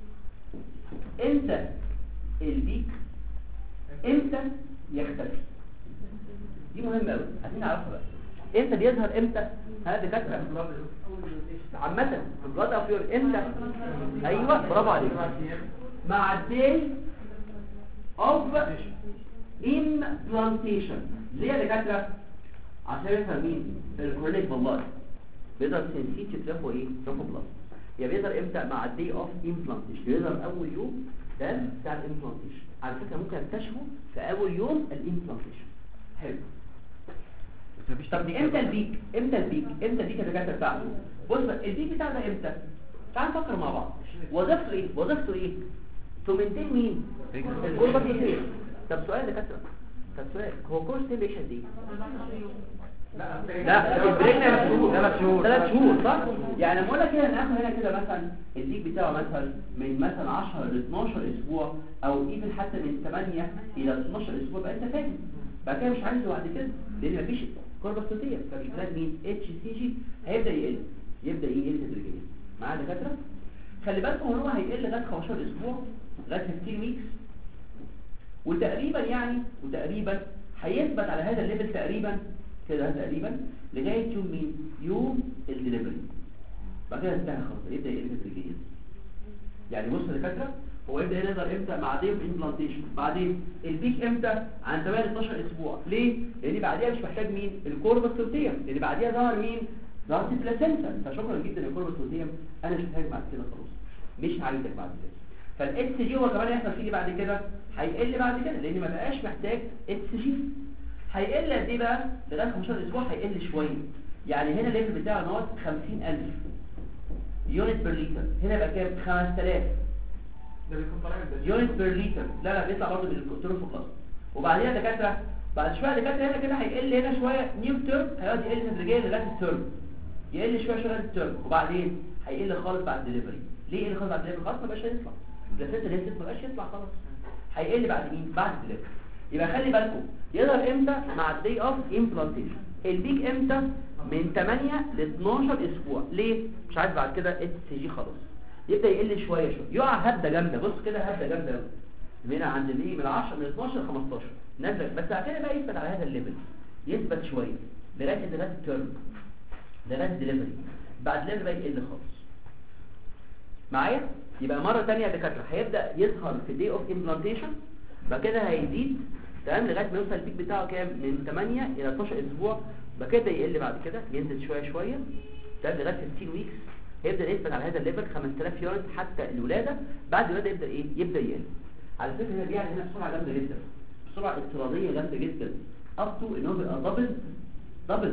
امتى البيك امتى يختفي دي مهمه قوي عايزين نعرفها بقى امتى بيظهر امتى ها دكاتره عامه في البلاد اوف يور امتى ايوه برافو عليك مع الدي اوف implantation ليه يا دكاتره عشان يفهم مين الكورنيك والله بيظهر سنسيتي ترافو ايه ترافو بلس يا بيظهر امتى مع الدي اوف implantation بيظهر اول يوم ده بتاع الامبلانتيشن على فكره ممكن اكتشفه في اول يوم الامبلانتيشن حلو بس مفيش طب تكنيك امتى بقى. البيك امتى البيك امتى البيك يا دكاتره بتاعته بص بقى، البيك بتاعه ده امتى تعال نفكر مع بعض وظيفته ايه وظيفته ايه تو مينتين مين Pregnancy. الكوربس لوتيل طب سؤال يا دكاتره طب سؤال هو كورس تيم بيشهد ايه لا البريجننت شهور ثلاث شهور. ثلاث شهور صح يعني لما اقول لك كده ناخد هنا كده مثلا الديك بتاعه مثلا من مثلا 10 ل 12 اسبوع او ايفن حتى من 8 الى 12 اسبوع بقى انت فاهم بعد كده مش عايزه بعد كده لان مفيش كورباسوتيه فمش محتاج مين اتش سي جي هيبدا يقل يبدا يقل تدريجيا معايا دكاتره خلي بالكم هو هيقل لغايه 15 اسبوع لغايه 15 ويكس وتقريبا يعني وتقريبا هيثبت على هذا الليفل تقريبا كده تقريبا لغايه يوم مين يوم الدليفري بعد كده انتهى خلاص يبدا يقل تدريجيا يعني بص يا دكاتره هو يبدا يظهر امتى بعدين الامبلانتيشن بعدين البيك امتى عن 8 12 اسبوع ليه لان بعديها مش محتاج مين الكوربس سوتيوم لان بعديها ظهر مين ظهر البلاسنتا فشكرا جدا للكوربس سوتيوم انا مش محتاج بعد كده خلاص مش هعيدك بعد كده فالاس جي هو كمان هيحصل فيه بعد كده هيقل بعد كده لان ما بقاش محتاج اس جي هيقل قد ايه بقى لغايه 15 اسبوع هيقل شويه يعني هنا الليفل بتاعه ناقص 50000 يونت بير لتر هنا يبقى كام 5000 ده بيكون طالع من يونت بير لتر لا لا بيطلع برضه من الكتروفوكلاس وبعديها دكاتره بعد شويه دكاتره هنا كده هيقل هنا شويه نيو تيرم هيقعد يقل تدريجيا لغايه التيرم يقل شويه شويه لغايه التيرم وبعدين هيقل خالص بعد الدليفري ليه يقل خالص بعد الدليفري خلاص ما بقاش هيطلع البلاسينتا اللي هي ما بقاش يطلع خلاص هيقل بعد مين بعد الدليفري يبقى خلي بالكم يظهر امتى مع الدي اوف امبلانتيشن البيك امتى من 8 ل 12 اسبوع ليه مش عايز بعد كده اتش سي جي خلاص يبدا يقل شويه شويه يقع هبده جامده بص كده هبده جامده قوي من عند الايه من 10 من 12 ل 15 نازله بس بعد كده بقى يثبت على هذا الليفل يثبت شويه لغايه لغايه التيرم لغايه الدليفري بعد الليفل بقى يقل خالص معايا يبقى مره ثانيه يا دكاتره هيبدا يظهر في دي اوف امبلانتيشن بعد كده هيزيد تمام لغايه ما يوصل البيك بتاعه كام من 8 الى 12 اسبوع بعد كده يقل بعد كده ينزل شويه شويه تمام لغايه 15 ويكس هيبدا يثبت على هذا الليفل 5000 يونت حتى الولاده بعد الولاده يبدا ايه يبدا يقل على فكره هنا بيعمل هنا بسرعه جامده جدا بسرعه افتراضيه جامده جدا اب تو ان هو بيبقى دبل دبل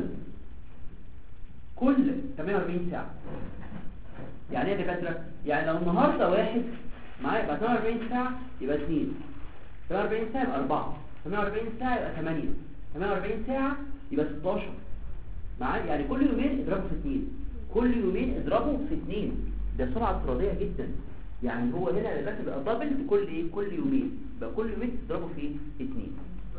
كل 48 ساعه يعني ايه يا دكاتره يعني لو النهارده واحد معايا يبقى 48 ساعه يبقى 2 48 ساعه يبقى 4 48 ساعه يبقى 8 48 ساعه يبقى 16 معايا يعني كل يومين اضربه في 2 كل يومين اضربه في 2 ده سرعه افتراضيه جدا يعني هو هنا دلوقتي بقى دبل كل ايه كل يومين بقى كل يومين تضربه في 2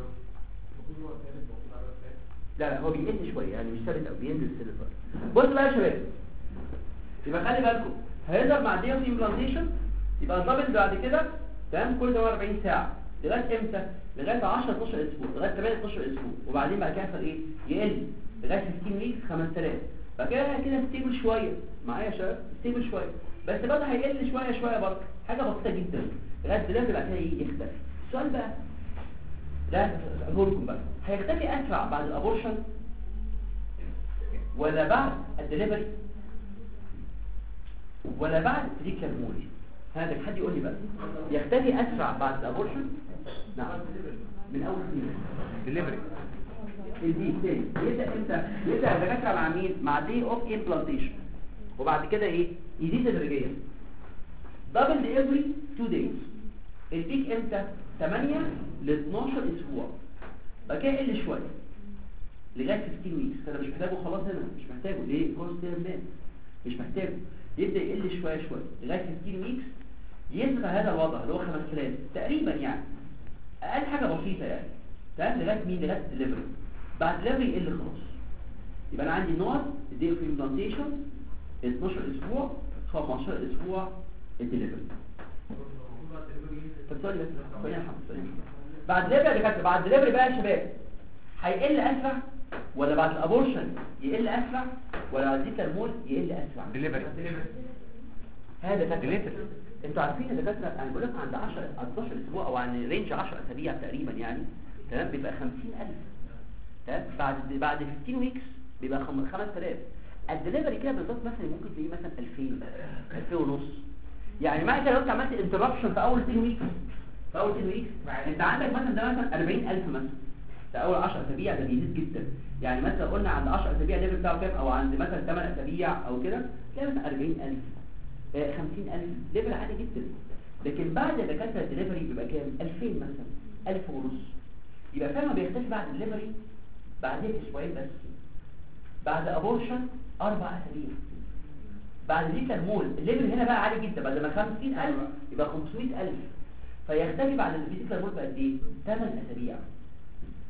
لا لا هو بيقل شويه يعني مش ثابت او بينزل سنه شويه بص بقى يا شباب يبقى خلي بالكم هيظهر مع دي امبلانتيشن يبقى دبل بعد كده تمام كل 48 ساعه لغايه امتى لغايه 10 12 اسبوع لغايه 8 12 اسبوع وبعدين بعد كده يحصل ايه يقل لغايه 15 ويك 5000 بعد كده كده ستيبل شويه معايا يا شباب ستيبل شويه بس برضه هيقل شويه شويه برضه حاجه بسيطه جدا لغايه دلوقتي بعد كده ايه يختفي السؤال بقى لا اقول لكم بقى هيختفي اسرع بعد الابورشن ولا بعد الدليفري ولا بعد بريكال مولي هذا حد يقول لي بقى يختفي اسرع بعد الابورشن نعم من اول سنين ديليفري البي تاني يبدا امتى يبدا الدكاتره مع مين مع دي اوف امبلانتيشن وبعد كده ايه يزيد تدريجيا دبل دي افري 2 دايز البيك امتى 8 ل 12 اسبوع بعد كده يقل شويه لغايه 15 ويكس انا مش محتاجه خلاص هنا مش محتاجه ليه كورس تيرم مش محتاجه يبدا يقل شويه شويه لغايه 15 ويكس يثبت هذا الوضع اللي هو 5000 تقريبا يعني اقل حاجه بسيطه يعني تمام لغايه مين لغايه الدليفري بعد الدليفري يقل خلاص يبقى انا عندي النقط الدي اوف امبلانتيشن 12 اسبوع 15 اسبوع الدليفري طب سوري بس ثانيه يا محمد ثانيه بعد الدليفري يا دكاتره بعد الدليفري بقى يا شباب هيقل اسرع ولا بعد الابورشن يقل اسرع ولا بعد ديكا المول يقل اسرع ديليفري هذا دكاتره ديليفري انتوا عارفين يا دكاتره انا بقول لك عند 10 12 اسبوع او عن رينج 10 اسابيع تقريبا يعني تمام بيبقى 50000 تمام بعد بعد 15 ويكس بيبقى خم- 5000 الدليفري كده بالظبط مثلا ممكن تلاقيه مثلا 2000 2000 ونص يعني معنى كده لو انت عملت انتربشن في اول 10 ويكس في اول 10 ويكس انت عندك مثلا ده مثلا 40000 مثلا ده اول 10 اسابيع ده بيزيد جدا يعني مثلا قلنا عند 10 اسابيع الليفل بتاعه كام او عند مثلا 8 اسابيع او كده تلاقي مثلا 40000 آه، 50000 ليفل عالي جدا لكن بعد دكاتره الدليفري بيبقى كام 2000 مثلا 1000 ونص يبقى فعلا بيختفي بعد الدليفري بعدين اسبوعين بس بعد ابورشن اربع اسابيع بعد دي كان مول الليفل هنا بقى عالي جدا بعد ما 50000 يبقى 500000 فيختفي بعد الفيزيكال مول بقد ايه 8 اسابيع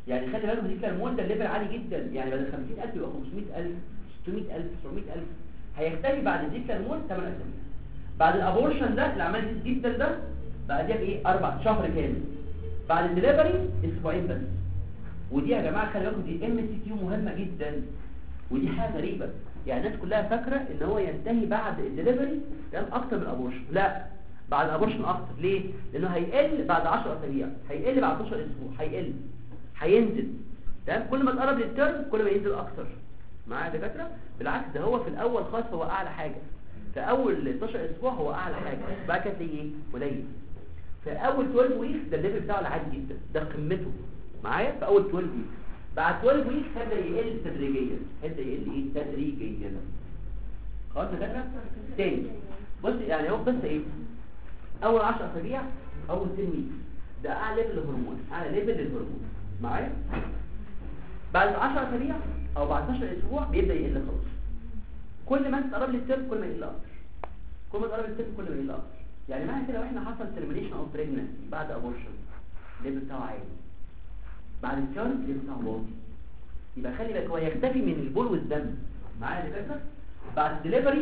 يعني خلي بالكم دي كان ده ليفل عالي جدا يعني بدل 50000 يبقى 500000 600000 700000 هيختفي بعد دي كان 8 اسابيع بعد الابورشن ده اللي عمال يزيد جدا ده بعديها بايه اربع شهر كامل بعد الدليفري اسبوعين بس ودي يا جماعه خلي بالكم دي ام سي كيو مهمه جدا ودي حاجه غريبه يعني الناس كلها فاكره ان هو ينتهي بعد الدليفري كان اكتر من الابورشن لا بعد الابورشن اكتر ليه لانه هيقل بعد 10 اسابيع هيقل بعد 12 اسبوع هيقل هينزل تمام كل ما تقرب للترم كل ما ينزل اكتر معايا يا دكاتره بالعكس ده هو في الاول خالص هو اعلى حاجه في اول 12 اسبوع هو اعلى حاجه بعد كده تلاقيه ايه قليل في اول 12 ويكس ده الليفل بتاعه العادي جدا ده قمته معايا في اول 12 ويكس بعد 12 ويكس هيبدا يقل تدريجيا هيبدا يقل ايه تدريجيا خلاص يا دكاتره تاني بص يعني هو بس ايه اول 10 اسابيع اول 10 ويكس ده اعلى ليفل للهرمون اعلى ليفل للهرمون معايا بعد 10 اسابيع او بعد 12 اسبوع بيبدا يقل خالص كل ما انت تقرب للترم كل ما يقل اكتر كل ما تقرب للترم كل ما يقل اكتر يعني معنى كده لو احنا حصل ترمينيشن اوف بريجنسي بعد ابورشن الليفل بتاعه عالي بعد التيرم الليفل بتاعه واطي يبقى خلي بالك هو يختفي من البول والدم معايا يا دكاتره بعد الدليفري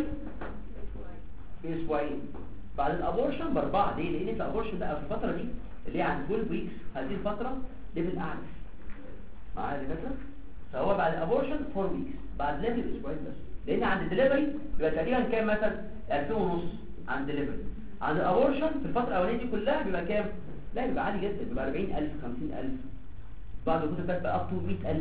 في اسبوعين بعد الابورشن باربعه ليه لان في الابورشن ده في الفتره دي اللي هي عند 12 ويكس هذه الفتره ليفل اعلى معايا يا دكاتره فهو بعد الابورشن 4 ويكس بعد ليفل اسبوعين بس لان عند الدليفري بيبقى تقريبا كام مثلا 2000 ونص عند دليفري عند الابورشن في الفتره الاولانيه دي كلها بيبقى كام لا بيبقى عالي جدا بيبقى 40000 50000 بعد الكتب بقى اب تو 100000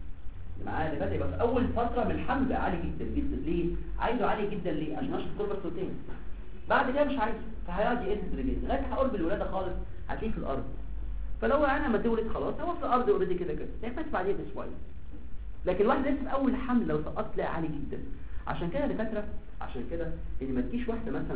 معايا اللي يبقى في اول فتره من الحمل بقى عالي جدا جدا ليه عايزه عالي جدا ليه عشان اشرب كل بروتين بعد كده مش عايزه فهيقعد يقل تدريجيا لغايه هقرب الولاده خالص هتلاقيه في الارض فلو انا ما تولد خلاص هو في الارض اوريدي كده كده هيفات بعدين بشويه لكن الواحد لسه في اول حمل لو سقطت تلاقي عالي جدا عشان كده يا دكاتره عشان كده ان ما تجيش واحده مثلا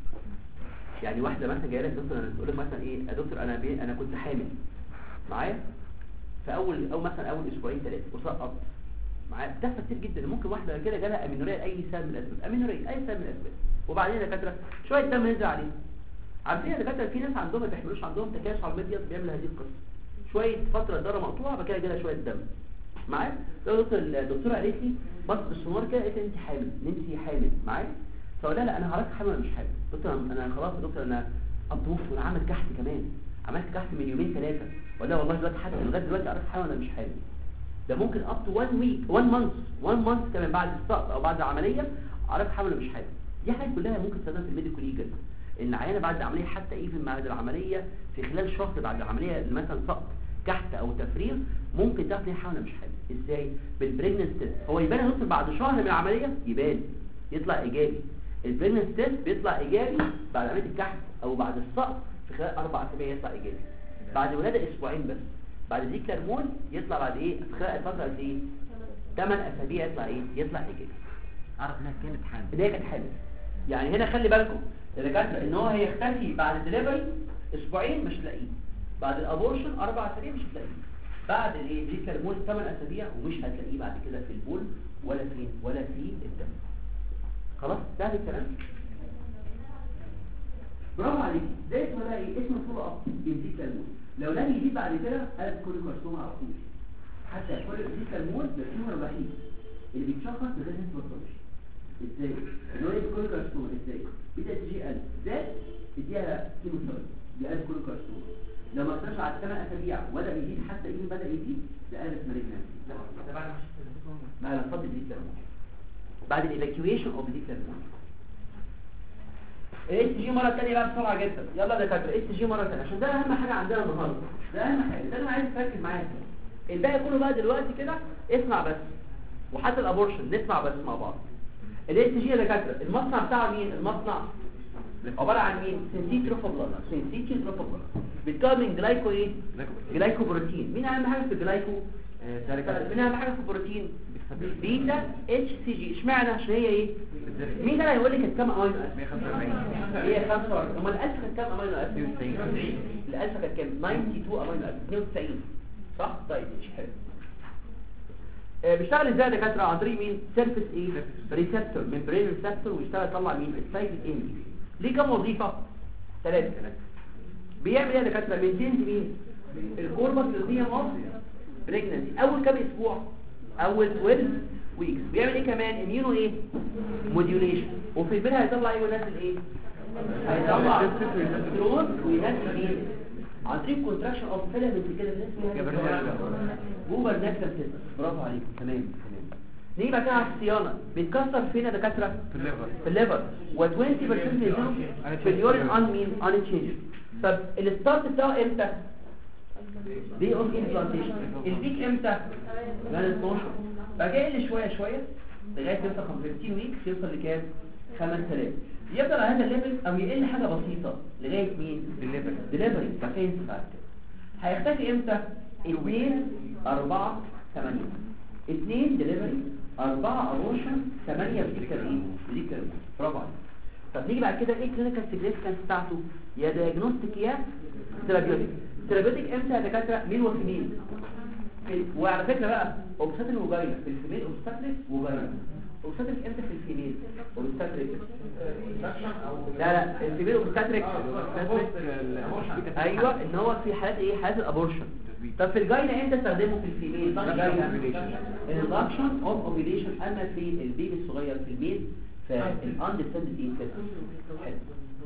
يعني واحده مثلا جايه لك دكتور انا تقول لك مثلا ايه يا دكتور انا بي... انا كنت حامل معايا في اول او مثلا اول اسبوعين ثلاثه وسقطت معايا بتحصل كتير جدا ممكن واحده كده جالها امينوريا لاي سبب من الاسباب امينوريا اي سبب من الاسباب وبعدين يا دكاتره شويه دم ينزل عليه عارفين يا دكاتره في ناس عندهم ما بيحملوش عندهم تكاسل على الميديا بيعمل هذه القصه شويه فتره ضرر مقطوعه بعد كده جالها شويه دم معايا لو دكتور الدكتوره قالت لي بص بالسونار كده قالت لي انت حامل ان انت حامل معايا فقول لها لا انا هعرفك حامل ولا مش حامل دكتور انا خلاص يا دكتور انا ابطوف وانا عامل كحت كمان عملت كحت من يومين ثلاثه ولا والله دلوقتي حتى لغايه دلوقتي اعرف حامل ولا مش حامل ده ممكن اب تو 1 ويك 1 مانث 1 مانث كمان بعد السقط او بعد العمليه اعرف حامل ولا مش حامل دي حاجات كلها ممكن تستخدم في الميديكال ليجل ان عيانه بعد العمليه حتى ايفن بعد العمليه في خلال شهر بعد العمليه مثلا سقط كحت او تفريغ ممكن تعرف ليه حامل ولا مش حامل ازاي بالبريجننس تيست هو يبان يا دكتور بعد شهر من العمليه يبان يطلع ايجابي البريجننس تيست بيطلع ايجابي بعد عمليه الكحت او بعد السقط في خلال اربع اسابيع يطلع ايجابي بعد الولاده اسبوعين بس بعد دي كرمون يطلع بعد ايه في خلال فتره قد ايه 8 اسابيع يطلع ايه يطلع ايجابي اعرف انها كانت حامل ده كانت حامل يعني هنا خلي بالكم الدكاتره ان هو هيختفي بعد الدليفري اسبوعين مش تلاقيه بعد الابورشن اربع اسابيع مش هتلاقيه بعد الايه دي كرمون 8 اسابيع ومش هتلاقيه بعد كده في البول ولا فين ولا في الدم خلاص ده الكلام برافو عليك ده اسمه بقى ايه اسمه فولو اب بيزيد كرمون لو لم يزيد بعد كده قلب كل كرسوم على طول حتى كل دي كرمون ده التيومر الوحيد اللي بيتشخص بغير هيستوباتولوجي ازاي اللي هو ايه كل كرسوم ازاي بيتا تي جي قلب زاد اديها كيموثيرابي بقلب كل كرسوم لو ما اكترش على 8 اسابيع ولا يزيد حتى يمكن بدا يزيد ده قلب مالجنسي ده بعد ما لا اتفضل دي كرمون بعد الايفاكيويشن اوف دي كرمون الاس جي مره ثانيه بقى بسرعه جدا يلا يا دكاتره اس جي مره ثانيه عشان ده اهم حاجه عندنا النهارده ده اهم حاجه ده انا عايز تركز معايا الباقي كله بقى دلوقتي كده اسمع بس وحتى الابورشن نسمع بس مع بعض الاس جي يا دكاتره المصنع بتاعه مين المصنع عباره عن مين سنسيت روفوبلازا سنسيت روفوبلازا بيتكون من جلايكو ايه جلايكو بروتين مين اهم حاجه في الجلايكو مين اهم حاجه في البروتين بيتا اتش سي جي اشمعنى عشان هي ايه مين ده هيقول لي كانت كام امينو اسيد 145 هي 45 امال الالف كانت كام امينو اسيد 92 الالف كانت كام 92 امينو اسيد 92 صح طيب مش حلو آه، بيشتغل ازاي يا دكاتره عن طريق مين سيرفيس ايه ريسبتور ممبرين ريسبتور ويشتغل يطلع مين السايكل ايمج ليه كام وظيفه ثلاثه بيعمل ايه يا دكاتره بينتين مين الكوربس للديم اوف بريجنسي اول كام اسبوع اول 12 ويكس بيعمل ايه كمان اميونو ايه موديوليشن وفي البيت هيطلع ايه وينزل ايه هيطلع تستوستيرون وينزل ايه عن طريق كونتراكشن اوف فيلامنت كده اسمه جوبر ناكتر سيستم برافو عليك تمام تمام نيجي بقى كده على الصيانه بيتكسر فين يا دكاتره في الليفر في الليفر و20% ينزلوا في اليورين ان مين ان تشينج طب الستارت بتاعه امتى دي اوف امبلانتيشن البيك امتى بعد 12 بقى جاي شويه شويه لغايه يوصل 15 ويك يوصل لكام 5000 يفضل على هذا الليفل او يقل حاجه بسيطه لغايه مين الليفر ديليفري فين بعد كده هيختفي امتى 2 4 8 2 ديليفري 4 ابورشن 8 بديكال ايه بديكال برافو عليك طب نيجي بعد كده ايه كلينيكال سيجنيفيكانس بتاعته يا دايجنوستيك يا ثيرابيوتيك ثيرابيوتيك امتى يا دكاتره مين وفيميل في- وعلى فكره بقى اوبستاتريك وجاينا في الفيميل اوبستاتريك وجاينا اوبستاتريك امتى في الفيميل اوبستاتريك لا لا الفيميل اوبستاتريك ايوه ان هو في حالات ايه حالات الابورشن طب في الجاينا امتى استخدمه في الفيميل الاندكشن اوف اوفيليشن اما في البيبي الصغير في البيت فالاندستاند ايه حلو.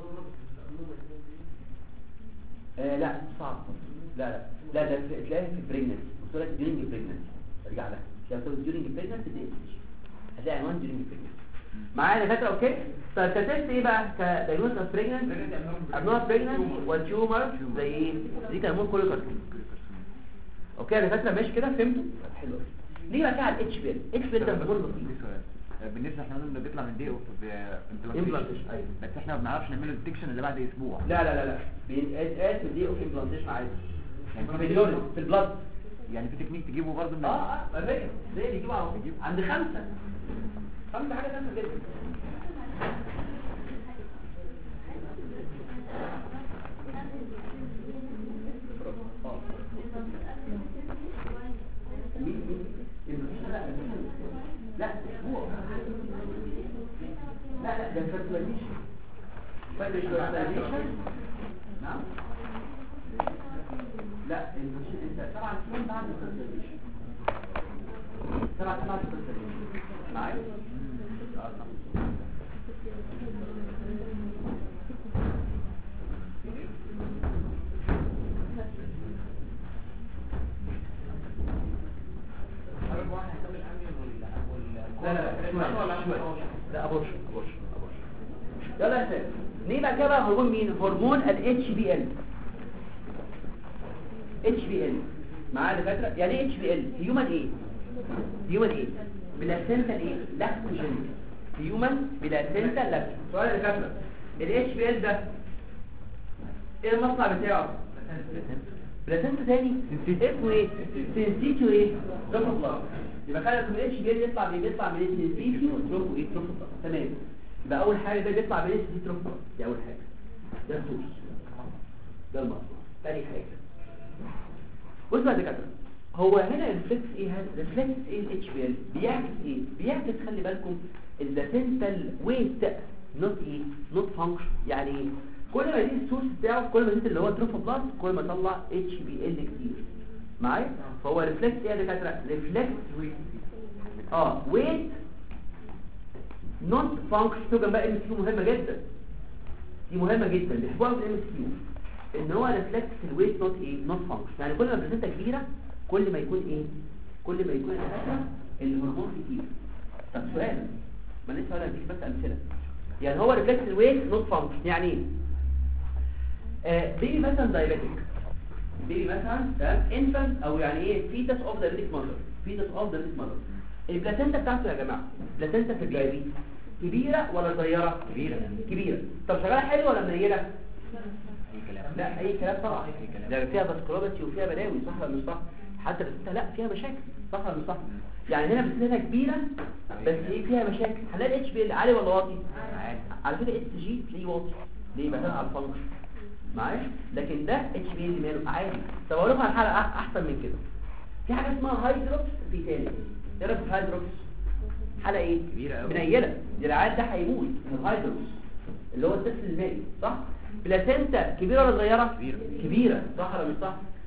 آه لا صعب لا لا لا ده في- تلاقيها في البريجننسي قلت لك ديورنج بريجننسي ارجع لها لو تقول ديورنج بريجننسي دي هتلاقي عنوان ديورنج بريجننسي معايا دكاتره اوكي طيب كتست ايه بقى كدايجنوز اوف بريجننسي ابنورمال بريجننسي والتيومر زي ايه دي كان مول كله كارتون اوكي يا دكاتره ماشي كده فهمتوا طب حلو قوي نيجي بقى كده على الاتش بي ال اتش بي ال ده هرمون بسيط دي سؤال آه، بالنسبه احنا قلنا انه بيطلع من دي Implantation، امبلانتيشن أيوة. بس احنا ما بنعرفش نعمله ديتكشن الا بعد اسبوع لا لا لا لا بيتقاس في دي اوف امبلانتيشن عادي يعني في في اليورين تكنيك- في البلد يعني في تكنيك تجيبه برضه من اه اه ما فاكر زي اللي يجيبوا على طول عند خمسة خمسة حاجة خمسة جدا آه. مين- مين؟ لا لا اسبوع لا لا ده fertilization fertilization نعم لا المشي- انت سبع سنين بعد الفرتيليزيشن سبع سنين بعد الفرتيليزيشن معايا لا لا لا شوية شوية لا ابورشن ابورشن ابورشن يلا يا سيد نيجي بقى كده بقى هرمون مين هرمون ال HBL HBL معايا دكاتره يعني ايه HBL هيومن ايه هيومن ايه بلاسنتا ايه لاكتوجين هيومن بلاسنتا لاكتوجين سؤال يا دكاتره ال HBL ده ايه المصنع بتاعه بلاسنتا تاني اسمه ايه سنسيتيو ايه تروفوبلاست يبقى خلي بالكم الاتش بي يطلع من بيطلع من سنسيتيو تروفو ايه تروفوبلاست تمام يبقى اول حاجه ده بيطلع من سنسيتيو تروفوبلاست دي اول حاجه ده السورس ده المصنع تاني حاجه بص بقى يا دكاتره هو هنا الريفلكس ايه هذا الريفلكس ايه الاتش بي ال بيعكس ايه بيعكس خلي بالكم اللاتنتال ويت نوت ايه نوت فانكشن يعني ايه كل ما يزيد السورس بتاعه كل ما يزيد اللي هو تروفوبلاست كل ما يطلع اتش بي ال كتير معايا فهو ريفلكس ايه يا دكاتره ريفلكس اه ويت نوت فانكشن تو جنبها ام كيو مهمه جدا دي مهمه جدا بيحبوها في الام كيو ان هو ريفلكس الويت نوت ايه نوت فانكشن يعني كل ما البلازنتا كبيره كل ما يكون ايه كل ما يكون الاساسا الهرمون كتير طب سؤال ما لسه هقول اديك بس امثله يعني هو ريفلكس الويت نوت فانكشن يعني ايه آه بيبي مثلا دايابيتك بيبي مثلا تمام انفانت او يعني ايه فيتس اوف دايابيتك ماذر فيتس اوف دايابيتك ماذر البلاسنتا بتاعته يا جماعه البلاسنتا في البيبي كبيره ولا صغيره كبيرة. كبيره طب شغاله حلو ولا منيله اي كلام لا اي كلام طبعا أي كلام. ده فيها بسكروبتي وفيها بلاوي صح ولا مش صح حتى بس انت لا فيها مشاكل صح ولا مش صح يعني هنا بس هنا كبيره بس ايه فيها مشاكل هنلاقي اتش بي عالي ولا واطي عادي على فكره اتش جي تلاقيه واطي ليه بقى على الفانكشن معايا لكن ده اتش بي اللي ماله عادي طب اقول لكم على حاله أح- احسن من كده في حاجه اسمها هايدروكس في تاني ايه رايك في هايدروكس حاله ايه كبيرة أوي. منيله دي العيال ده هيموت من الهايدروكس اللي هو الطفل المائي صح بلاسنتا كبيره ولا صغيره كبيرة. كبيره صح ولا مش صح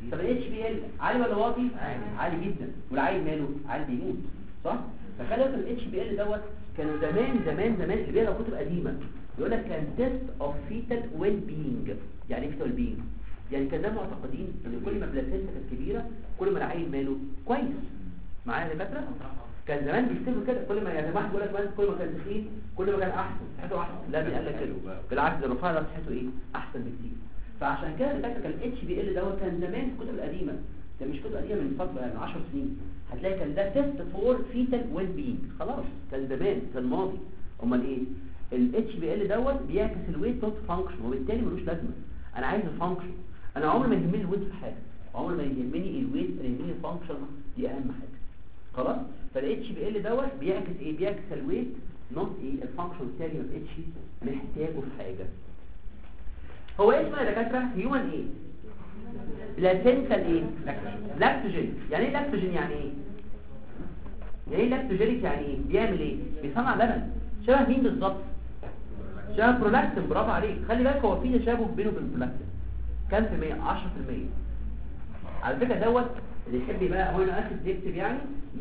طب الاتش بي ال عالي ولا واطي عالي جدا والعيل ماله عالي بيموت صح فخلي بالك الاتش بي ال دوت كانوا زمان زمان زمان اللي بيقرا كتب قديمه يقول لك كان تيست اوف فيتال ويل بينج يعني ايه فيتال بينج يعني كان ده معتقدين ان كل ما البلاسينتا كانت كبيره كل ما العيل ماله كويس معايا يا دكاتره كان زمان بيكتبوا كده كل ما يعني واحد يقول لك مثلا كل ما كان تخين كل ما كان احسن صحته احسن لا دي قال لك كده بالعكس ده الرفيع ده صحته ايه احسن بكتير فعشان كده الدكاتره كان الاتش بي ال دوت كان زمان في الكتب القديمه ده مش كتب قديمه من فتره يعني 10 سنين هتلاقي كان ده تيست فور فيتال ويل بينج خلاص كان زمان كان ماضي امال ايه الاتش بي ال دوت بيعكس الويت نوت فانكشن وبالتالي ملوش لازمه انا عايز الفانكشن انا عمري ما يهمني الويت في حاجه عمري ما يهمني الويت انا يهمني الفانكشن دي اهم حاجه خلاص فالاتش بي ال دوت بيعكس ايه بيعكس الويت نوت ايه الفانكشن التالي ما بقتش محتاجه في حاجه هو ايه اسمه يا دكاتره هيومن ايه بلاسنتال ايه لاكتوجين يعني ايه لاكتوجين يعني ايه يعني ايه لاكتوجينيك يعني ايه بيعمل ايه بيصنع لبن شبه مين بالظبط شبه برولاكتين برافو عليك خلي بالك هو في تشابه بينه وبين البرولاكتين كام في المية 10% على فكره دوت اللي يحب يبقى امينو اسيد يكتب يعني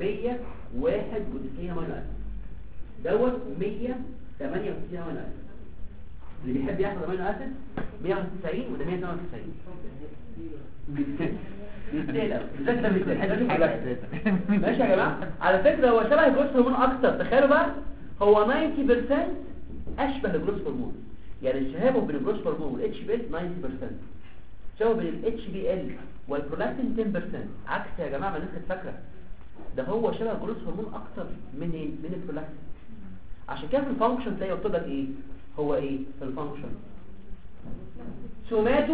191 امينو اسيد دوت 198 امينو اسيد اللي بيحب ياخد امينو اسيد 190 وده 198 بيستاهل بالذات ده بيستاهل ماشي يا جماعه على فكره هو شبه الجروس هرمون اكتر تخيلوا بقى هو 90% اشبه الجروس هرمون يعني الشهابه بين الجروس هرمون والاتش بي ال 90% شبه بين الاتش بي ال والبرولاكتين 10% عكس يا جماعه ما الناس كانت فاكره ده هو شبه الجروس هرمون اكتر من ايه من البرولاكتين عشان كده في الفانكشن تلاقي مكتوب لك ايه هو ايه في الفانكشن سوماتو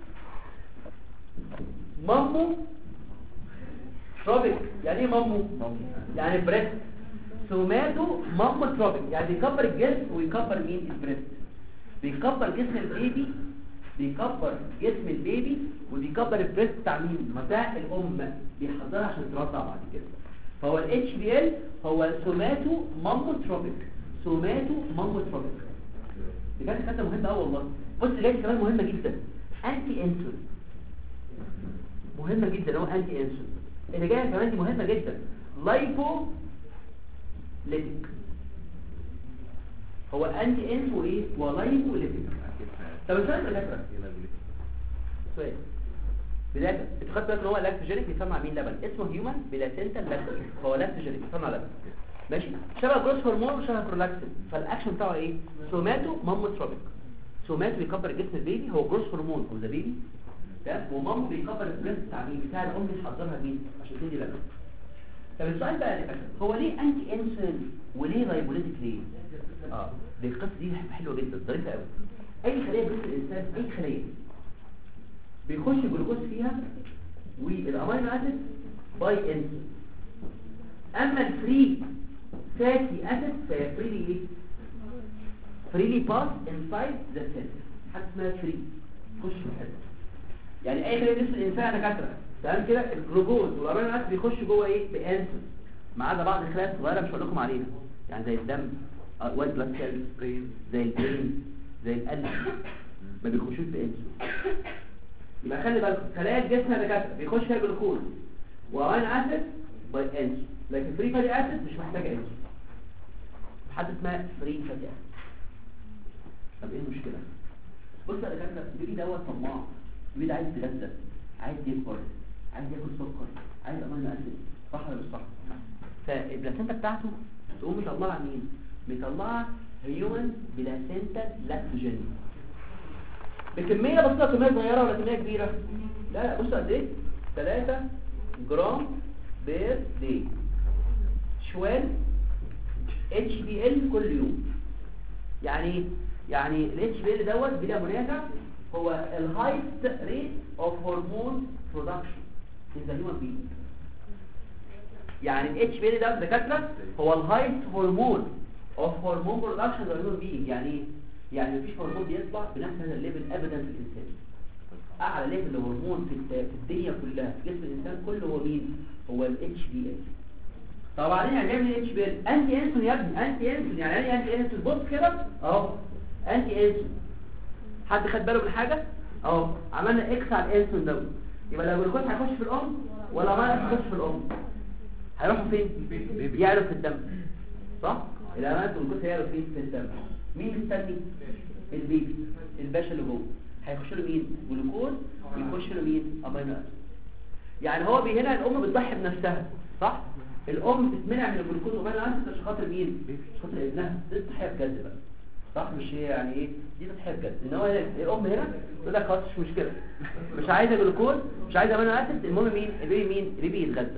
مامو تروبيك يعني ايه مامو يعني بريست سوماتو مامو تروبيك يعني بيكبر الجسم ويكبر مين البريست بيكبر جسم البيبي بيكبر جسم البيبي وبيكبر البريست بتاع مين بتاع الام بيحضرها عشان ترضع بعد كده فهو الاتش بي ال هو سوماتو مامو تروبيك سوماتو مامو تروبيك دي كانت حته مهمه قوي والله بص جاي كمان مهمه جدا انتي انسولين مهمة جدا هو انتي انسولين اللي جايه كمان دي مهمة جدا لايبو ليتيك هو انتي انسو ايه ولايبو ليتيك طب السؤال ده فاكره سؤال بداية انت خدت بالك ان هو لاكتوجينيك بيصنع مين لبن اسمه هيومن بلاسنتا لاكتوجين هو لاكتوجينيك بيصنع لبن ماشي شبه جروس هرمون وشبه برولاكتين فالاكشن بتاعه ايه سوماتو ماموتروبيك سوماتو بيكبر جسم البيبي هو جروس هرمون هو ذا بيبي تمام ومامو بيكبر البريست بتاع مين بتاع الام بيحضرها مين عشان تدي لبن طب السؤال بقى اللي فاكر هو ليه انتي انسولين وليه لايبوليتيك ليه اه دي القصه دي حلوه جدا ظريفه قوي اي خليه جسم الانسان اي خليه بيخش الجلوكوز فيها والامينو اسيد باي انسولين اما الفري فاتي اسيد فهي فريلي ايه فريلي باس انسايد ذا سيل حاجه اسمها فري خش في الحته يعني اي خليه جسم الانسان دكاتره تمام كده الجلوكوز والامينو اسيد بيخش جوه ايه بانسولين ما عدا بعض الخلايا الصغيره مش هقول لكم عليها يعني زي الدم وايت بلاد سيلز زي البرين زي القلب ما بيخشوش بانسولين يبقى خلي بالك خلايا الجسم يا دكاتره بيخش فيها جلوكوز وامينو اسيد باي انسولين لكن فري فاتي اسيد مش محتاجه انسولين حاجه اسمها فري فاتي اسيد طب ايه المشكله بص يا دكاتره البيبي دوت طماع البيبي ده عايز يتغذى عايز يكبر عايز ياكل سكر عايز امينو اسيد صح ولا مش صح فالبلاسنتا بتاعته تقوم مطلعه مين مطلعه هيومن بلاسنتا لاكتوجين بكميه بسيطه كميه صغيره ولا كميه كبيره لا لا بص قد ايه 3 جرام بير دي شوال اتش بي ال كل يوم يعني ايه يعني الاتش بي ال دوت بلا منازع هو الهايست ريت اوف هرمون برودكشن in the human being يعني الاتش بي ال ده دكاتره هو الهايست هرمون اوف هرمون برودكشن in the human being يعني ايه يعني مفيش هرمون بيطلع بنفس هذا الليفل ابدا في الانسان اعلى ليفل هرمون في في الدنيا كلها في جسم الانسان كله هو مين هو الاتش بي ال طبعا يعني جاي من الاتش بي ال انتي انسولين يا ابني انتي انسولين يعني ايه انتي انسولين بص كده اهو انتي انسولين حد خد باله من حاجه اهو عملنا اكس على الانسولين ده يبقى لو الجلوكوز هيخش في الام ولا ما هيخش في الام هيروحوا فين يعرف في الدم صح الامانات والجلوكوز هيعرف فين في الدم مين مستني البيبي الباشا اللي جوه هيخش له مين جلوكوز ويخش له مين امينو اسيد يعني هو بي- هنا الام بتضحي بنفسها صح الام بتمنع من الجلوكوز وامينو اسيد عشان خاطر مين عشان خاطر ابنها دي تضحيه بجد بقى صح مش هي يعني ايه دي تضحيه بجد ان هو الام هنا تقول لك خلاص مش مشكله مش عايزه جلوكوز مش عايزه امينو اسيد المهم مين البيبي مين البيبي يتغذى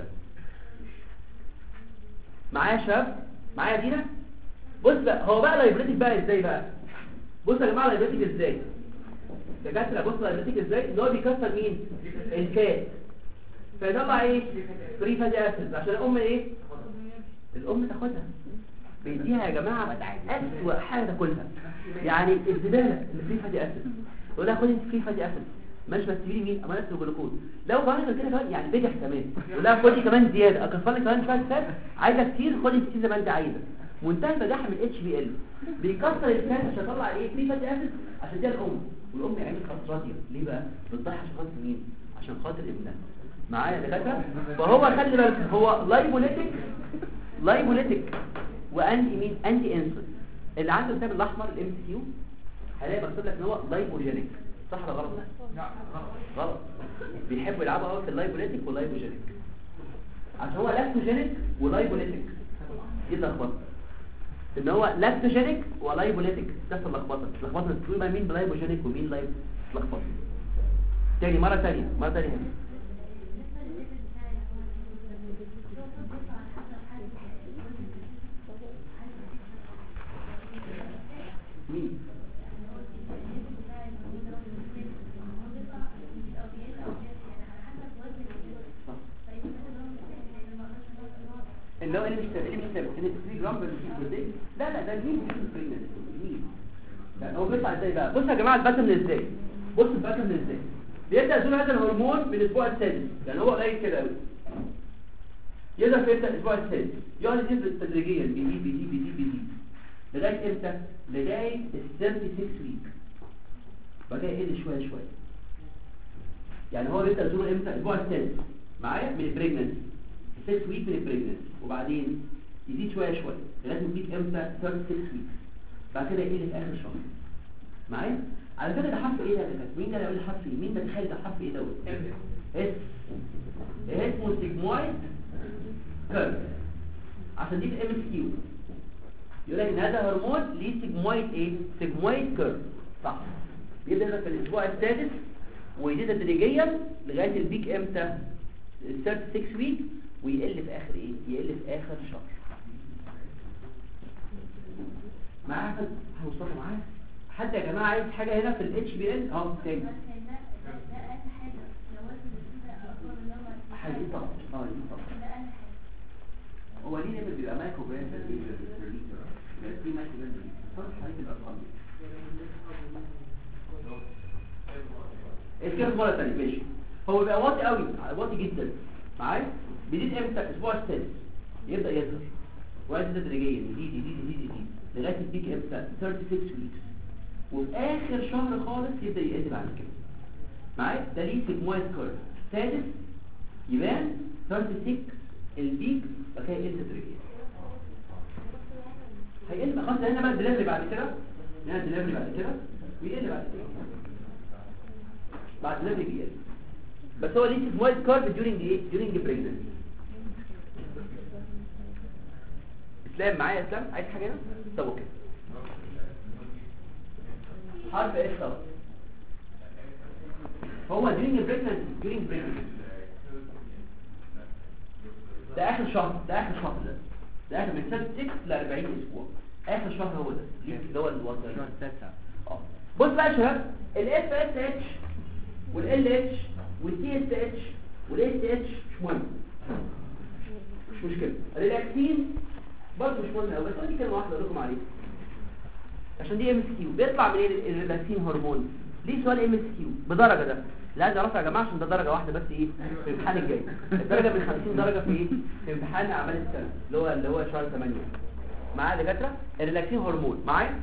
معايا يا شباب معايا دينا بص بقى هو بقى لايبريتك بقى ازاي بقى بص يا جماعه لايبريتك ازاي دكاتره بص لايبريتك ازاي ان هو بيكسر مين الفات فيطلع ايه فري فاتي اسيد عشان الام ايه الام تاخدها بيديها يا جماعه اسوأ حاجه تاكلها يعني الزباله اللي فري فاتي اسيد يقول لها خدي انت فري فاتي اسيد ماشي بس تجيبي مين امانه الجلوكوز لو كمان غير كده كمان يعني بجح كمان يقول لها خدي كمان زياده اكسر لك كمان شويه فات عايزه كتير خدي كتير زي ما انت عايزه منتهى البجاحه من اتش بي ال بيكسر الفات عشان يطلع ايه فري فاتي اسيد عشان دي الام والام يعني خلاص راضيه ليه بقى بتضحي عشان خاطر مين عشان خاطر ابنها معايا يا دكاتره فهو خلي بالك هو لايبوليتيك لايبوليتيك وانتي مين انتي انسولين اللي عنده الكتاب الاحمر الام سي كيو هلاقي مكتوب لك ان هو لايبوجينيك صح ولا غلط غلط بيحبوا يلعبوا قوي في اللايبوليتيك واللايبوجينيك عشان هو لاكتوجينيك ولايبوليتيك دي اللخبطه ان هو لاكتوجينيك ولايبوليتيك ده اللخبطه اللخبطه تقول بقى مين لايبوجينيك ومين لايب لخبطه تاني مره تانية مره تانية هنا مين اللي هو اللي مش اللي مش ثابت اللي 3 جرام بالدي لا لا ده مين مين لا هو بيطلع ازاي بقى بصوا يا جماعه الباترن ازاي بصوا الباترن ازاي بيبدا يظهر هذا الهرمون من الاسبوع السادس يعني هو قليل كده قوي يظهر في امتى الاسبوع السادس يقعد يزيد تدريجيا بيزيد بيزيد بيزيد بيزيد لغايه امتى لغايه ال 36 ويك بعد كده يقل شويه شويه يعني هو بيبدا يظهر امتى الاسبوع السادس معايا من البريجننسي 6 ويك من البريجننسي وبعدين يزيد شويه شويه لغايه ما يجيك امتى 36 ويك بعد كده يقل في اخر شهر معايا على فكره ده حرف ايه ده يا دكاتره مين ده اللي يقول لي حرف ايه مين ده تخيل ده حرف ايه دوت اس اسمه سيجمويد كيرف عشان دي في الام اس كيو يقول لك ان هذا هرمون ليه سيجمويد ايه سيجمويد كيرف صح بيبدا في الاسبوع السادس ويزيد تدريجيا لغايه البيك امتى ال 36 ويك ويقل في اخر ايه يقل في اخر شهر معايا حد هوصلوا معايا حد يا جماعه عايز حاجه هنا في الاتش بي ان اه تاني حاجه طبعا اه دي طبعا هو ليه ليفل بيبقى مايكرو جرام في الليتر بيبقى في مايكرو جرام فرق حوالي الارقام دي الكلام مره ثانيه ماشي هو بيبقى واطي قوي واطي جدا معايا بيزيد امتى الاسبوع السادس يبدا يظهر وقت تدريجيا يزيد يزيد يزيد يزيد لغايه البيك امتى 36 ويكس وفي اخر شهر خالص يبدا يقل بعد كده معايا ده ليه سيجمويد كيرف سادس يبان 36 البيك بعد كده يقل تدريجيا هيقل خلاص هنا بقى الدليفري بعد كده هنا الدليفري بعد كده ويقل بعد كده بعد الدليفري بيقل بس هو ليه سيجمويد كيرف during ايه during pregnancy اسلام معايا يا اسلام عايز حاجه هنا طب كده حرف ايه طب هو during pregnancy during pregnancy ده اخر شهر ده اخر شهر ده ده اخر من سنه 6 ل 40 اسبوع اخر شهر هو ده اللي هو الوتر الشهر التاسع اه بص بقى يا شباب الاف اس اتش والال اتش والتي اس اتش والاس اتش مش مهم مش مشكله الريلاكسين برضه مش مهم قوي بس دي كلمه واحده اقول لكم عليها عشان دي ام اس كيو بيطلع من ايه الريلاكسين هرمون ليه سؤال ام اس كيو بدرجه ده لا عايز اعرفها يا جماعه عشان ده درجه واحده بس ايه في الامتحان الجاي الدرجه من 50 درجه في ايه في امتحان اعمال السنه اللي هو اللي هو شهر 8 معايا دكاتره الريلاكسين هرمون معايا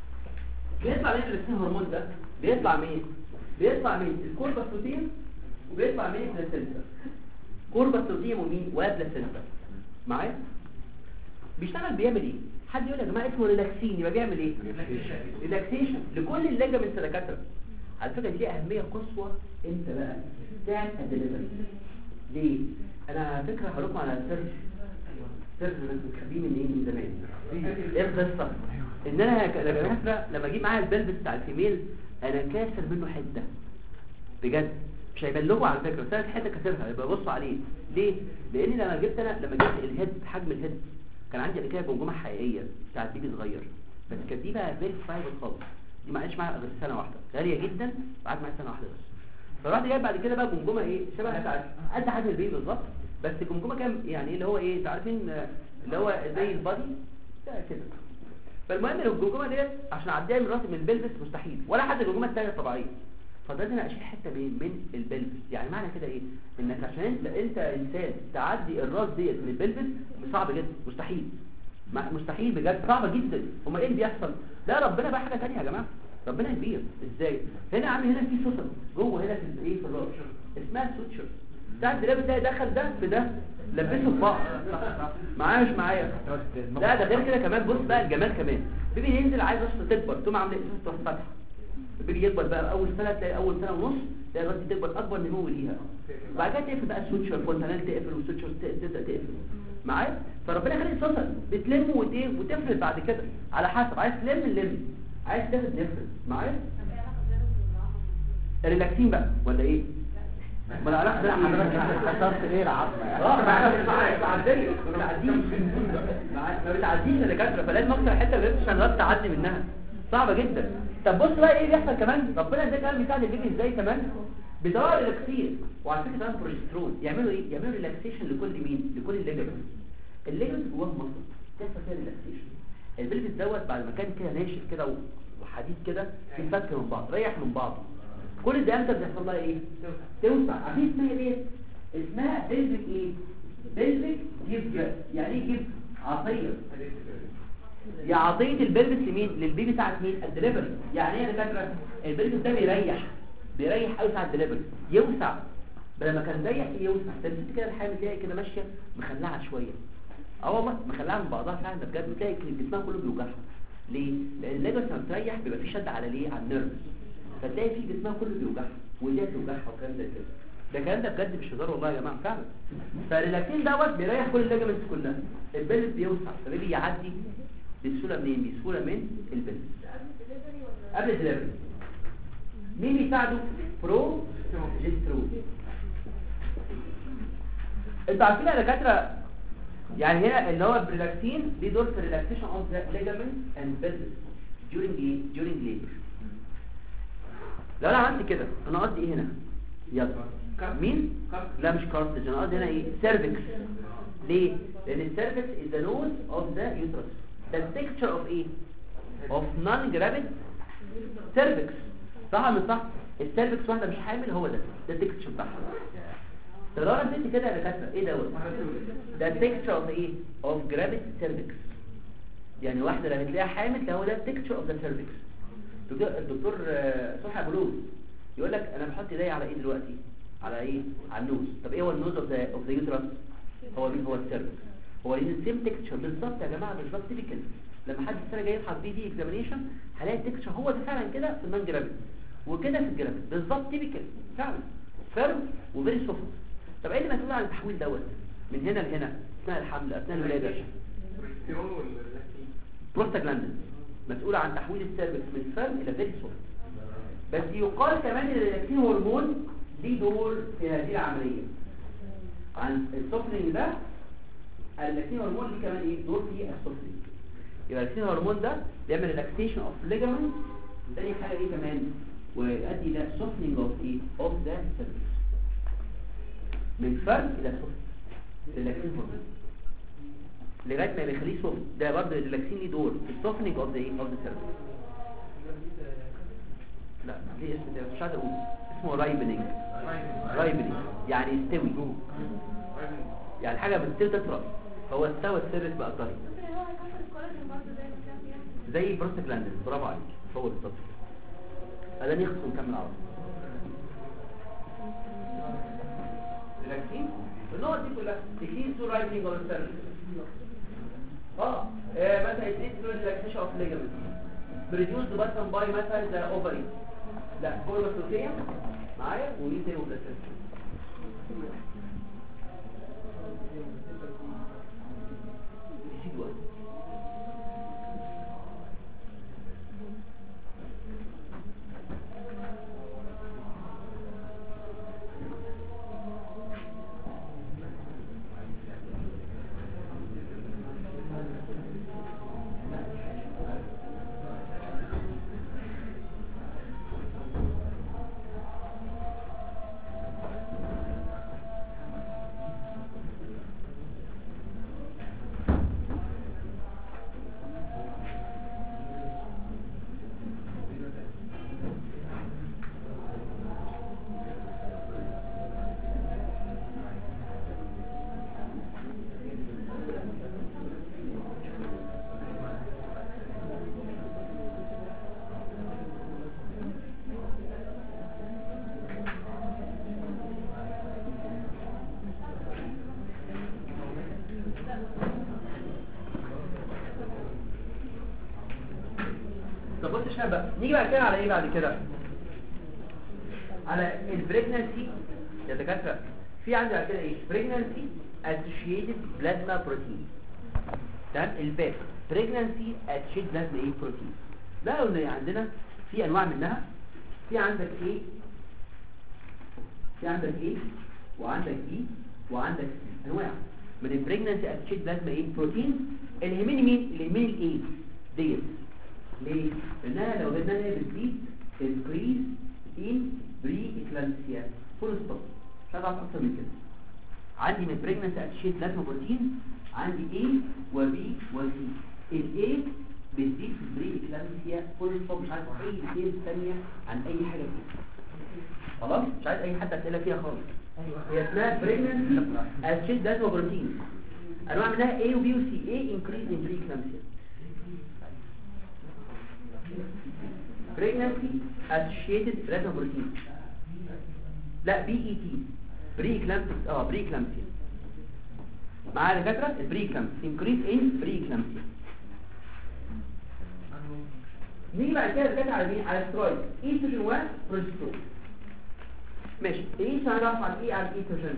بيطلع مين الريلاكسين هرمون ده بيطلع مين بيطلع مين الكورباسوتين وبيطلع من البلاسنتا كوربس لوتيم ومين وبلاسنتا معايا بيشتغل بيعمل ايه حد يقول يا جماعه اسمه ريلاكسين يبقى بيعمل ايه ريلاكسيشن لكل الليجامنتس يا دكاتره على فكره دي اهميه قصوى امتى بقى بتاعت الدليفري ليه انا فكره هقول على سر سر مخبيه من ايه من زمان ايه القصه ان انا ك- لما فاكره لما اجيب معايا البلبس بتاع الفيميل انا كاسر منه حته بجد مش هيبان لكم على فكره بس انا حته كاسرها يبقى بصوا عليه ليه لان لما جبت انا لما جبت الهيد حجم الهيد كان عندي قبل كده جمجمه حقيقيه بتاعت بيبي صغير بس كانت دي بقى فيري فايبر خالص دي ما عادش معايا غير سنه واحده غاليه جدا وقعدت معايا سنه واحده بس فرحت جايب بعد كده بقى جمجمه ايه شبه بتاعت قد حجم البيبي بالظبط بس جمجمه كام يعني اللي هو ايه انتوا عارفين آه، اللي هو زي البادي ده كده فالمهم لو الجمجمه ديت عشان اعديها من راسي من البلبس مستحيل ولا حتى الجمجمه الثانيه الطبيعيه فلازم اشيل حته من من البلبس يعني معنى كده ايه انك عشان انت انت انسان تعدي الراس ديت من البلبس صعب جدا مستحيل ما- مستحيل بجد صعبه جدا امال ايه اللي بيحصل لا ربنا بقى حاجه ثانيه يا جماعه ربنا كبير ازاي هنا يا عم هنا في سوسن جوه هنا في الايه في الراس اسمها سوتشر بتاع الدولاب ده دخل ده في ده لبسه في بعض معايا مش معايا لا ده غير كده كمان بص بقى الجمال كمان بيبي ينزل عايز راسه تكبر تقوم عامله ايه تروح فاتحه البيبي يكبر بقى اول سنه تلاقي اول سنه ونص تلاقي الراس دي تكبر اكبر نمو ليها وبعد كده تقفل بقى السوتشر فونتانيل تقفل والسوتشر ت- تبدا تقفل معايا فربنا خلق السوسن بتلم وت- وتفرد بعد كده على حسب عايز تلم نلم عايز تفرد نفرد معايا ريلاكسين بقى ولا ايه ما العلاقه ده حضرتك خسرت ايه العظمه يعني اه ما بتعديش ما بتعديش ما بتعديش يا دكاتره فلازم اكتر حته ما بتبقاش شغال تعدي منها صعبه جدا طب بص بقى ايه بيحصل كمان ربنا ازاي كمان بيساعد البيبي ازاي كمان بدواء ريلاكسين وعلى فكره كمان بروجسترون يعملوا ايه يعملوا ريلاكسيشن لكل مين لكل الليجمنت الليجمنت جواه مصل تحصل فيها ريلاكسيشن البلبس دوت بعد ما كان كده ناشف كده وحديد كده بيفك من بعض ريح من بعض كل ده امتى بيحصل لها ايه توسع عارفين اسمها ايه اسمها بلفيك ايه بلفيك جيب يعني ايه جيب عطيه يا عطيه البلبس لمين للبيبي ساعه مين الدليفري يعني ايه يا دكاتره البلبس ده بيريح بيريح قوي ساعه الدليفري يوسع بدل ما كان ضيق يوسع ده الست كده الحامل تلاقي كده ماشيه مخلعه شويه اه والله مخلعه من بعضها فعلا ده بجد بتلاقي جسمها كله بيوجعها ليه لان الليجمنت لما بتريح بيبقى في شد على ليه على النيرف فتلاقي في جسمها كله بيوجعها ودي بتوجعها وكلام زي كده ده الكلام ده بجد مش هزار والله يا جماعه فعلا فالريلاكسين دوت بيريح كل الليجمنتس كلها البلس بيوسع فبيجي يعدي بسهوله منين بسهوله من البلس قبل الدليفري مين بيساعده برو جسترون انتوا عارفين يا دكاتره يعني هنا اللي هو الريلاكسين ليه دور في الريلاكسيشن اوف ذا ليجامنت اند بلس during ايه during labor لو انا عملت كده انا قصدي ايه هنا يلا مين لا مش كارتج انا قصدي هنا ايه سيرفكس ليه لان السيرفكس is the nose of the uterus the texture of ايه of non gravid cervix صح ولا مش صح السيرفكس واحده مش حامل هو ده ده التكستشر بتاعها طب لو انا اديت كده يا دكاتره ايه دوت ده التكستشر اوف ايه اوف جرافيت سيرفكس يعني واحده لما تلاقيها حامل ده هو ده التكستشر اوف ذا سيرفكس الدكتور الدكتور آه، صبحي ابو لوز يقول لك انا بحط ايدي على ايه دلوقتي على ايه على النوز طب ايه هو النوز اوف ذا اوف ذا يوترس هو مين هو السيرفكس هو ليه السيم تكستشر بالظبط يا جماعه بالظبط تيبيكال لما حد السنه جاي يبحث بي دي اكزامينيشن هلاقي التكستشر هو ده فعلا كده في النون جرافيت وكده في الجرافيت بالظبط تيبيكال فعلا فيرم وفيري سوفت طب ايه اللي مسؤول عن التحويل دوت من هنا لهنا اثناء الحمل اثناء الولاده بروستاجلاندين مسؤول عن تحويل السيرفكس من فيرم الى فيري سوفت بس يقال كمان ان الريلاكسين هرمون ليه دور في هذه العمليه عن السوفرينج ده الريلاكسين هرمون ليه كمان ايه دور في السوفرينج يبقى الريلاكسين هرمون ده بيعمل ريلاكسيشن اوف ليجامنت تاني حاجه ايه كمان ويؤدي الى سوفنينج اوف ايه اوف ذا سيرفكس من فرد الى سوفت الريلاكسين هرمون لغايه ما بيخليه سوفت ده برضه الريلاكسين ليه دور في السوفنينج اوف ذا ايه اوف ذا سيرفكس لا ليه اسم ده مش عايز اقول اسمه رايبنينج رايبنينج يعني يستوي يعني حاجه بتستوي تطرى فهو استوى السيرفكس بقى طري ممكن هو يكسر الكولاجين برضه زي ما كان بيعمل زي بروستاجلاندين برافو عليك هو بالظبط بعدين يخلص ونكمل على طول تو رايتنج اور اه آه، مثلا اتنين تو ريلاكسيشن اوف ليجمنت بريديوس باتن باي مثلا ذا اوفري لا كل مسؤوليه معايا ودي تاني وبلاسنتا نسيت واحد. طب بص شباب بقى نيجي بعد كده على ايه بعد كده على البريجنانسي يا دكاتره في عندي بعد كده ايه بريجنانسي اسوشيتد بلازما بروتين تمام الباك بريجنانسي اسوشيتد بلازما ايه بروتين ده قلنا عندنا في انواع منها في عندك ايه في عندك ايه وعندك بي وعندك سي انواع من البريجنانسي اسوشيتد بلازما ايه بروتين اللي يهمني مين اللي يهمني الايه ديت ليه؟ لأنها لو بدنا هي بتزيد increase in pre-eclampsia full stop مش عايز أعرف أكتر من كده عندي من pregnancy associated لازمة بروتين عندي A و B و C ال A بتزيد في البري eclampsia full stop مش عايز أي ديتيلز ثانية عن أي حاجة فيها خلاص مش عايز أي حد أسئلة فيها خالص هي اسمها pregnancy associated لازمة بروتين أنواع منها A و B و C A increase in pre-eclampsia pregnancy associated plasma protein لا بي اي تي بري كلامسيا اه بري كلامسيا معايا دكاتره البري كلامسيا انكريز ان بري كلامسيا نيجي بعد كده دكاتره على مين على السترويد ايستروجين وبروجسترون ماشي ايه هنعرف عن ايه عن الايستروجين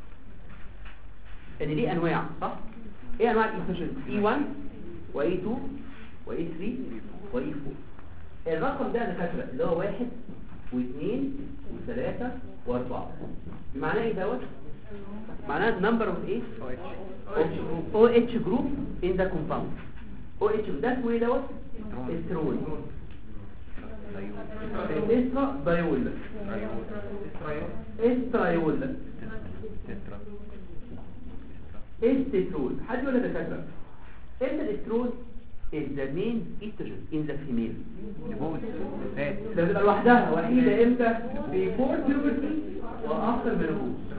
ان دي انواع صح ايه انواع الايستروجين اي 1 واي 2 واي 3 واي 4 الرقم ده دكاتره اللي هو واحد واثنين وثلاثة واربعة بمعنى ايه دوت معناه number of ايه او اتش جروب in the compound او اتش ده اسمه ايه دوت استرول استرا دايول استرايول استرول حد يقول لك يا دكاتره امتى الاسترول is the main estrogen in the female ده بتبقى لوحدها وحيدة امتى before puberty وافتر menopause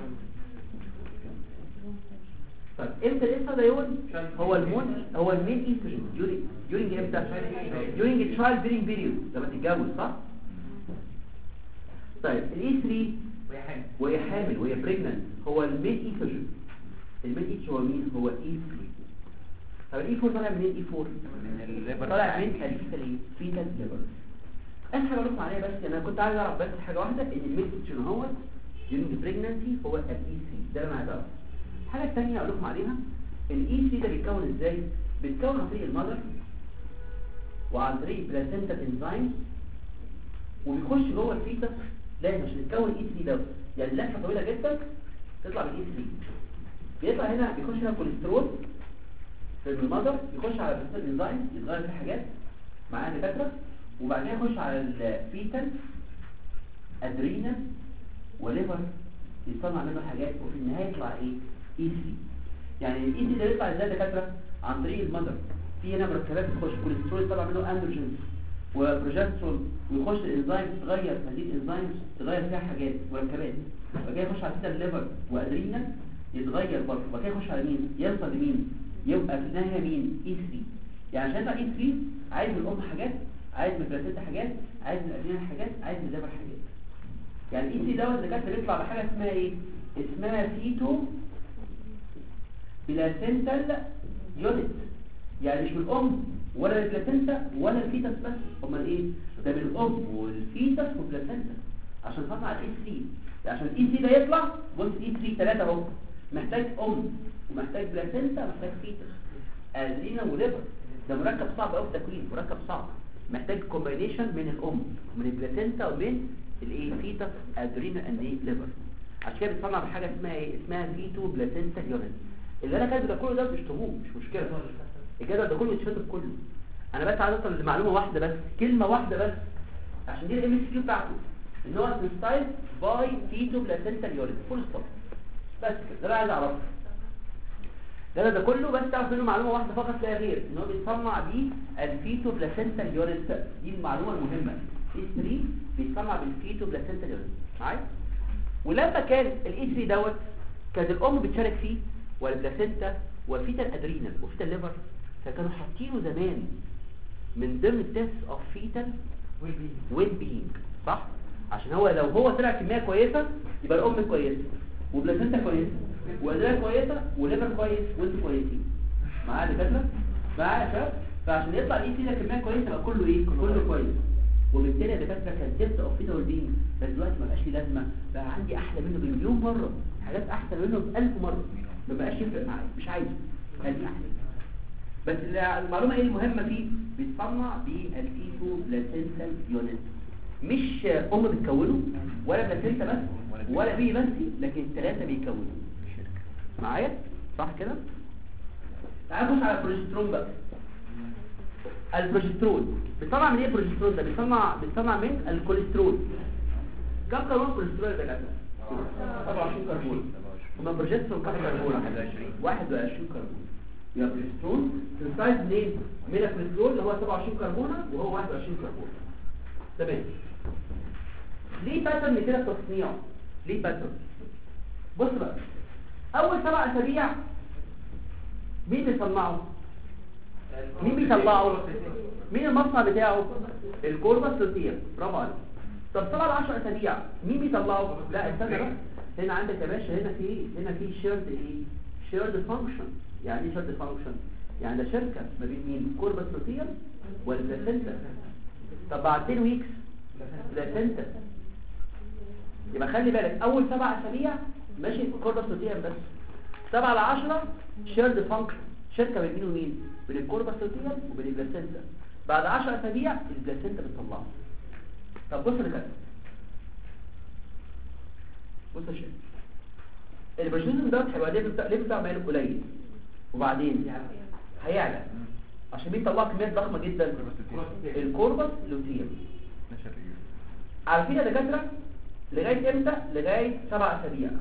طيب امتى الاستراديول هو المون هو المين ايستروجين during during امتى during the child bearing period لما تتجوز صح طيب الاي 3 وهي حامل وهي pregnant هو المين ايستروجين المين ايستروجين هو مين هو اي 3 طب الاي 4 طالع منين اي 4 من الليبر طالع من الفيتال فيتال ليبر اخر حاجه اقول لكم عليها بس انا كنت عايز اعرف بس حاجه واحده ان الميديكيشن هو during pregnancy هو الاي 3 ده اللي انا عايز اعرفه الحاجه الثانيه اقول لكم عليها الاي 3 ده بيتكون ازاي بيتكون عن طريق المذر وعن طريق بلاسنتا انزيم وبيخش جوه الفيتس لازم عشان يتكون اي 3 ده يعني لفه طويله جدا تطلع بالاي 3 بيطلع هنا بيخش هنا كوليسترول في المذر يخش على البروتين انزيم يتغير في حاجات معاه دكاتره وبعدين يخش على الفيتال ادرينال وليفر يصنع منه حاجات وفي النهايه يطلع ايه اي سي يعني الاي سي ده يطلع ازاي دكاتره عن طريق المذر في هنا مركبات تخش كوليسترول يطلع منه اندروجين وبروجسترون ويخش الانزيم تتغير هذه الانزيم تغير فيها حاجات مركبات وبعد كده يخش على الفيتال ليفر وادرينال يتغير برضه وبعد كده يخش على مين يوصل لمين يبقى في النهايه مين اي 3 يعني عشان يطلع اي 3 عايز من الام حاجات عايز من البلاسيتا حاجات عايز من الادرينال حاجات عايز من الليفر حاجات يعني الاي 3 دوت اللي كانت بيطلع بحاجه اسمها ايه اسمها فيتو بلاسنتال يونت يعني مش من الام ولا البلاسنتا ولا الفيتس بس امال ايه ده من الام والفيتس والبلاسنتا عشان تطلع الاي 3 عشان الاي 3 ده يطلع بص اي 3 3 اهو محتاج ام ومحتاج بلاسنتا ومحتاج فيتس ادرينا وليفر ده مركب صعب قوي التكوين مركب صعب محتاج كومبينيشن من الام من البلاسنتا ومن الايه فيتس ادرينا اند ايه ليفر عشان كده بتصنع بحاجه اسمها ايه اسمها فيتو بلاسنتا يونت اللي انا كاتبه ده كله ده مش تهوم مش مشكله الجدول ده كله يتشطب كله انا بس عايز اوصل لمعلومه واحده بس كلمه واحده بس عشان دي الام اس كيو بتاعته ان هو ستايل باي فيتو بلاسنتا يونت فول ستوب بس كده ده اللي عايز اعرفه ده ده كله بس تعرف منه معلومه واحده فقط لا غير ان هو بيتصنع بيه الفيتو بلاسنتا يونت دي المعلومه المهمه اي 3 بيتصنع بالفيتو بلاسنتا يونت معايا ولما كان الاي 3 دوت كانت الام بتشارك فيه والبلاسنتا وفيتا الادرينال وفيتا الليفر فكانوا حاطينه زمان من ضمن تيست اوف فيتال ويل بينج صح عشان هو لو هو طلع كميه كويسه يبقى الام كويسه وبلاسنتا كويسه وادرينال كويسه وليفر كويس وانتوا كويسين معايا دكاتره معايا يا شباب فعشان يطلع الاي سي ده كميه كويسه يبقى كله ايه كله كويس وبالتالي يا دكاتره كان تيست اوف فيتال ويل بينج بس دلوقتي ما بقاش ليه لازمه بقى عندي احلى منه بمليون مره حاجات احسن منه ب 1000 مره ما بقاش يفرق معايا مش عايزه خليه احلى بس المعلومه ايه المهمه فيه بيتصنع بالفيتو بلاسنتال يونت مش ام بتكونه ولا بلاسنتا بس ولا بي بس لكن الثلاثه بيكونوا معايا صح كده تعال نبص على البروجسترون بقى البروجسترون بيصنع من ايه البروجسترون ده بيصنع بيصنع من الكوليسترول كم كربون كوليسترول ده كده 27 كربون هما بروجسترون كم كربون 21 كربون يبقى بروجسترون سنتايز منين من الكوليسترول اللي هو 27 كربونه وهو 21 كربون تمام ليه باترن كده في تصنيعه ليه باترن بص بقى اول سبع اسابيع مين بيصنعه مين بيطلعه مين المصنع بتاعه الكوربس لوتير برافو عليك طب سبع ل 10 اسابيع مين بيطلعه لا استنى بقى هنا عندك يا باشا هنا في هنا في شيرد ايه شيرد فانكشن يعني ايه شيرد فانكشن يعني ده شركه ما بين مين كوربس لوتير والبلاسنتا طب بعد 10 ويكس بلاسنتا يبقى خلي بالك اول سبع اسابيع ماشي كوربس لوتير بس 7 ل 10 شيرد فانكشن شركه بين مين ومين بين الكوربس لوتير وبين البلاسنتا بعد 10 اسابيع البلاسنتا بتطلعه طب بص لكده بص يا شيخ البروجينيزم ده هيبقى ليه بتاع ليه بتاع ماله قليل وبعدين هيعلى عشان بيطلع كميات ضخمه جدا الكوربس لوتير عارفين يا دكاتره لغايه امتى لغايه سبع اسابيع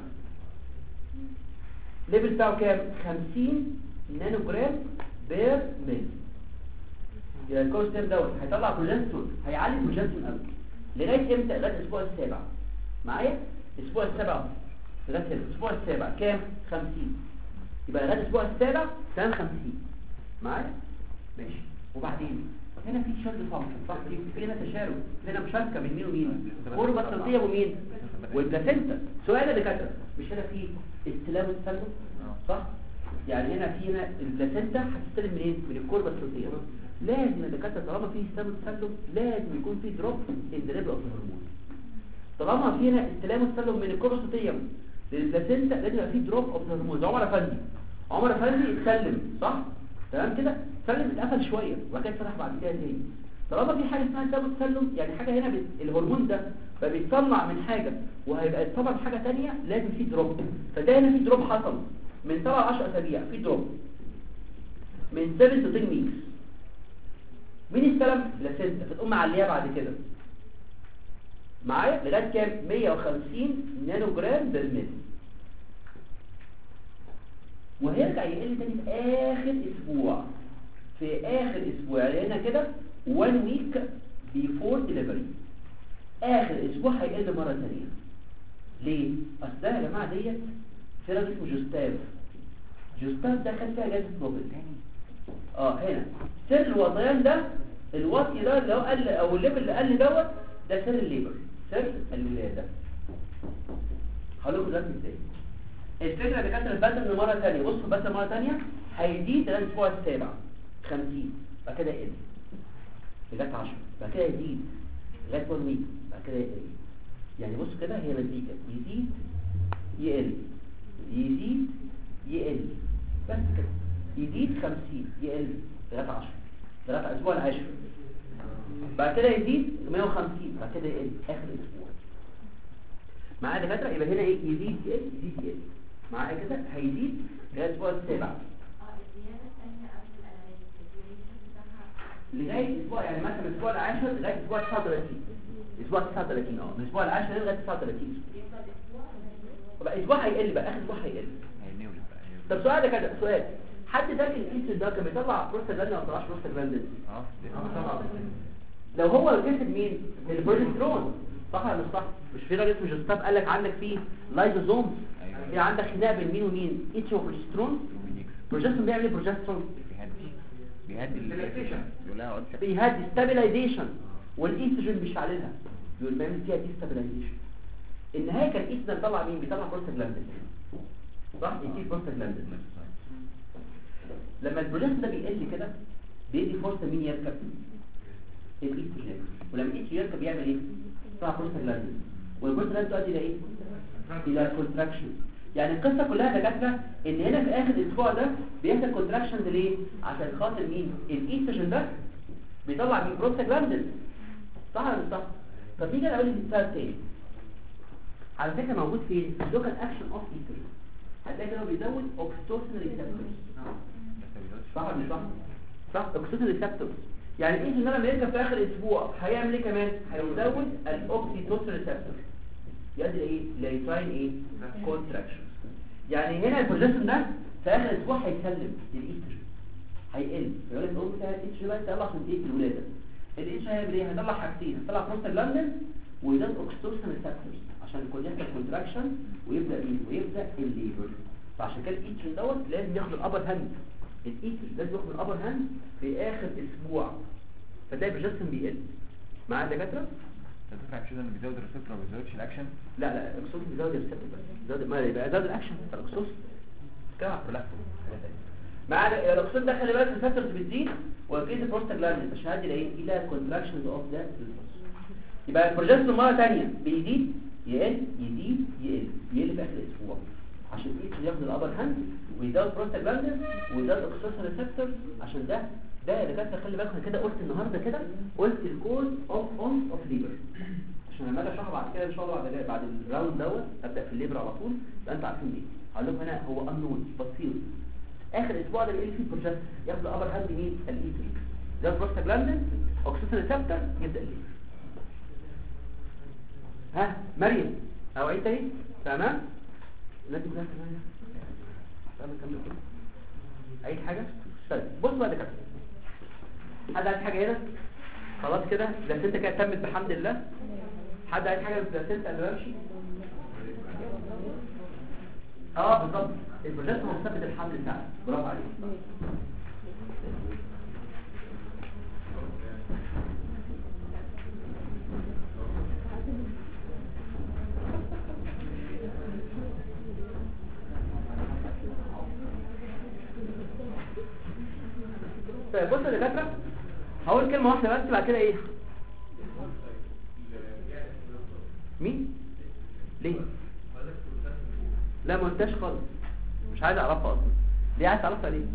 ليفل بتاعه كام 50 نانو جرام بير مل يبقى الكورس دوت هيطلع بروجسترون هيعلي البروجسترون قوي لغايه امتى لغايه الاسبوع السابع معايا الاسبوع السابع لغايه الاسبوع السابع كام 50 يبقى لغايه الاسبوع السابع كام 50 معايا ماشي وبعدين هنا في شرط فانكشن صح في هنا تشارك هنا مشاركه بين مين ومين قرب الصوتيه ومين والبلاسنتا سؤال يا دكاتره مش هنا في استلام التسلم صح يعني هنا في هنا البلاسنتا هتستلم منين من الكوربه الصوتيه لازم يا دكاتره طالما في استلام التسلم لازم يكون في دروب ان ذا ليفل اوف هرمون طالما في هنا استلام التسلم من الكوربه الصوتيه للبلاسنتا لازم يبقى في دروب اوف هرمون عمر افندي عمر افندي اتسلم صح تمام كده سلم اتقفل شويه وبعد كده اتفتح بعد كده تاني طالما في حاجه اسمها سبب تسلم يعني حاجه هنا بت... الهرمون ده بقى بيتصنع من حاجه وهيبقى يتصنع من حاجه ثانيه لازم في دروب فده هنا في دروب حصل من 7 ل 10 اسابيع في دروب من 7 ل 10 ويكس مين استلم بلاسنتا فتقوم معليها بعد كده معايا لغايه كام 150 نانو جرام بالملي وهيرجع يقل تاني في اخر اسبوع في اخر اسبوع يعني هنا كده 1 ويك بيفور ديليفري اخر اسبوع هيقل مره ثانيه ليه اصل ده يا جماعه ديت في راجل اسمه جوستاف جوستاف ده خد فيها جائزه نوبل اه هنا سر الوطيان ده الوطي ده اللي هو قال او الليفل اللي قال دوت ده سر الليبر سر الولاده هقول لكم دلوقتي ازاي الفكره اللي كانت الباترن مره ثانيه بصوا الباترن مره ثانيه هيزيد لغايه الاسبوع السابع 50 بعد كده يقل لغايه 10 بعد كده يزيد لغايه 1 ويك بعد كده يقل يعني بص كده هي مزيكا يزيد يقل يزيد يقل بس كده يزيد 50 يقل لغايه 10 لغايه الاسبوع العاشر بعد كده يزيد 150 بعد كده يقل اخر اسبوع معايا دكاتره يبقى هنا ايه يزيد يقل يزيد يقل معايا كده هيزيد لغايه الاسبوع السابع اه الزيادة الثانية قبل الديوريشن بتاعها لغايه اسبوع يعني مثلا من الاسبوع العاشر لغايه الاسبوع 39 اسبوع 39 اه من الاسبوع العاشر لغايه 39 يفضل اسبوع ولا بقى اسبوع هيقل بقى اخر اسبوع هيقل هينولد بقى هيولد. طب سؤال ده كده سؤال حد فاكر الانسولين ده كان بيطلع بروستاجلاندين ولا ما بيطلعش بروستاجلاندين اه ده- طبعا لو هو كسب مين البروجسترون صح ولا مش صح مش في راجل اسمه جوستاف قال لك عندك في لايزوزوم أيوة. في عندك خناقه بين مين ومين اتش وبروجسترون وبينيكس. بروجسترون بيعمل ايه بروجسترون بيهدي بيهدي ال- يقول لها اقعد ساكت. بيهدي ستابيلايزيشن والايستروجين بيشعللها يقول بيعمل فيها دي ستابيلايزيشن النهايه كان الايستروجين بيطلع مين بيطلع بروستاجلاندين صح يديك بروستاجلاندين لما البروجسترون ده بيقل كده بيدي فرصه مين يركب الايستروجين ولما الايستروجين يركب يعمل ايه يطلع بروستاجلاندين والبروستاجلاندين تؤدي الى ايه الى كونتراكشن يعني القصه كلها يا دكاتره ان هنا في اخر الاسبوع ده بيحصل كونتراكشنز ليه عشان خاطر مين الايستروجين ده بيطلع مين بروستاجلاندين صح ولا مش صح طب نيجي نقول مثال تاني على فكره موجود فين لوكال اكشن اوف ايستروجين هتلاقي كده بيزود اوكسيتوسين ريسبتورز بس ما بيزودش. صح ولا مش صح صح اوكسيتوسين ريسبتورز يعني ايه ان لما يركب في اخر اسبوع هيعمل ايه كمان هيزود الاوكسيتوسين ريسبتور يؤدي لايه لريتاين ايه كونتراكشن يعني هنا البروجسترون ده في اخر اسبوع هيسلم للايستروجين هيقل يقول لك الام بتاع الايستروجين بقى يطلع عشان ايه في الولاده الايستروجين هيعمل ايه هيطلع حاجتين هيطلع بروستاجلاندين ويزود اوكسيتوسين ريسبتورز عشان يكون يحصل كونتراكشن ويبدا مين ويبدا الليبر فعشان كده الايستروجين دوت لازم ياخد الابر هاند الايستروجين لازم ياخد الابر هاند في اخر اسبوع فتلاقي البروجسترون بيقل معايا يا دكاتره انت تفهم مش انه بيزود الريسبتور ما بيزودش الاكشن لا لا الاكسوس بيزود الريسبتور بس بيزود ما يبقى زود الاكشن بتاع الاكسوس كده لا مع الاكسوس ده خلي بالك الريسبتورز بتزيد وكيس البروستاجلاندين مش هادي لايه الى كونتراكشنز اوف ذا يبقى البروجسترون مره ثانيه بيزيد يقل يزيد يقل يقل في اخر الاسبوع عشان ايه ياخد الابر هاند ويزود بروستاجلاندين ويزود اكسوس ريسبتورز عشان ده ده اللي كانت خلي بالك أنا كده قلت النهارده كده قلت الكوز اوف اون اوف ليبر عشان لما اجي اشرحه بعد كده ان شاء الله بعد بعد الراوند دوت ابدا في الليبر على طول يبقى انتوا عارفين دي هقول لكم هنا هو انون بسيط اخر اسبوع ده بيقل فيه البروجست ياخد الابر هاند مين الايتري ده بروستاجلاندين اوكسيتين ريسبتور يبدا الليبر ها مريم او عيد تاني تمام الناس كلها تمام تمام كمل كده عيد حاجه طيب بص بقى كده حد عايز حاجه هنا خلاص كده بلاسنتا كده تمت بحمد الله حد عايز حاجه في بلاسنتا قبل ما امشي اه بالظبط البروجكت مثبت الحمل بتاعك برافو عليك طيب بص يا دكاتره هقول كلمه واحده بس بعد كده ايه مين ليه لا ما قلتهاش خالص مش عايز اعرفها اصلا ليه عايز تعرفها ليه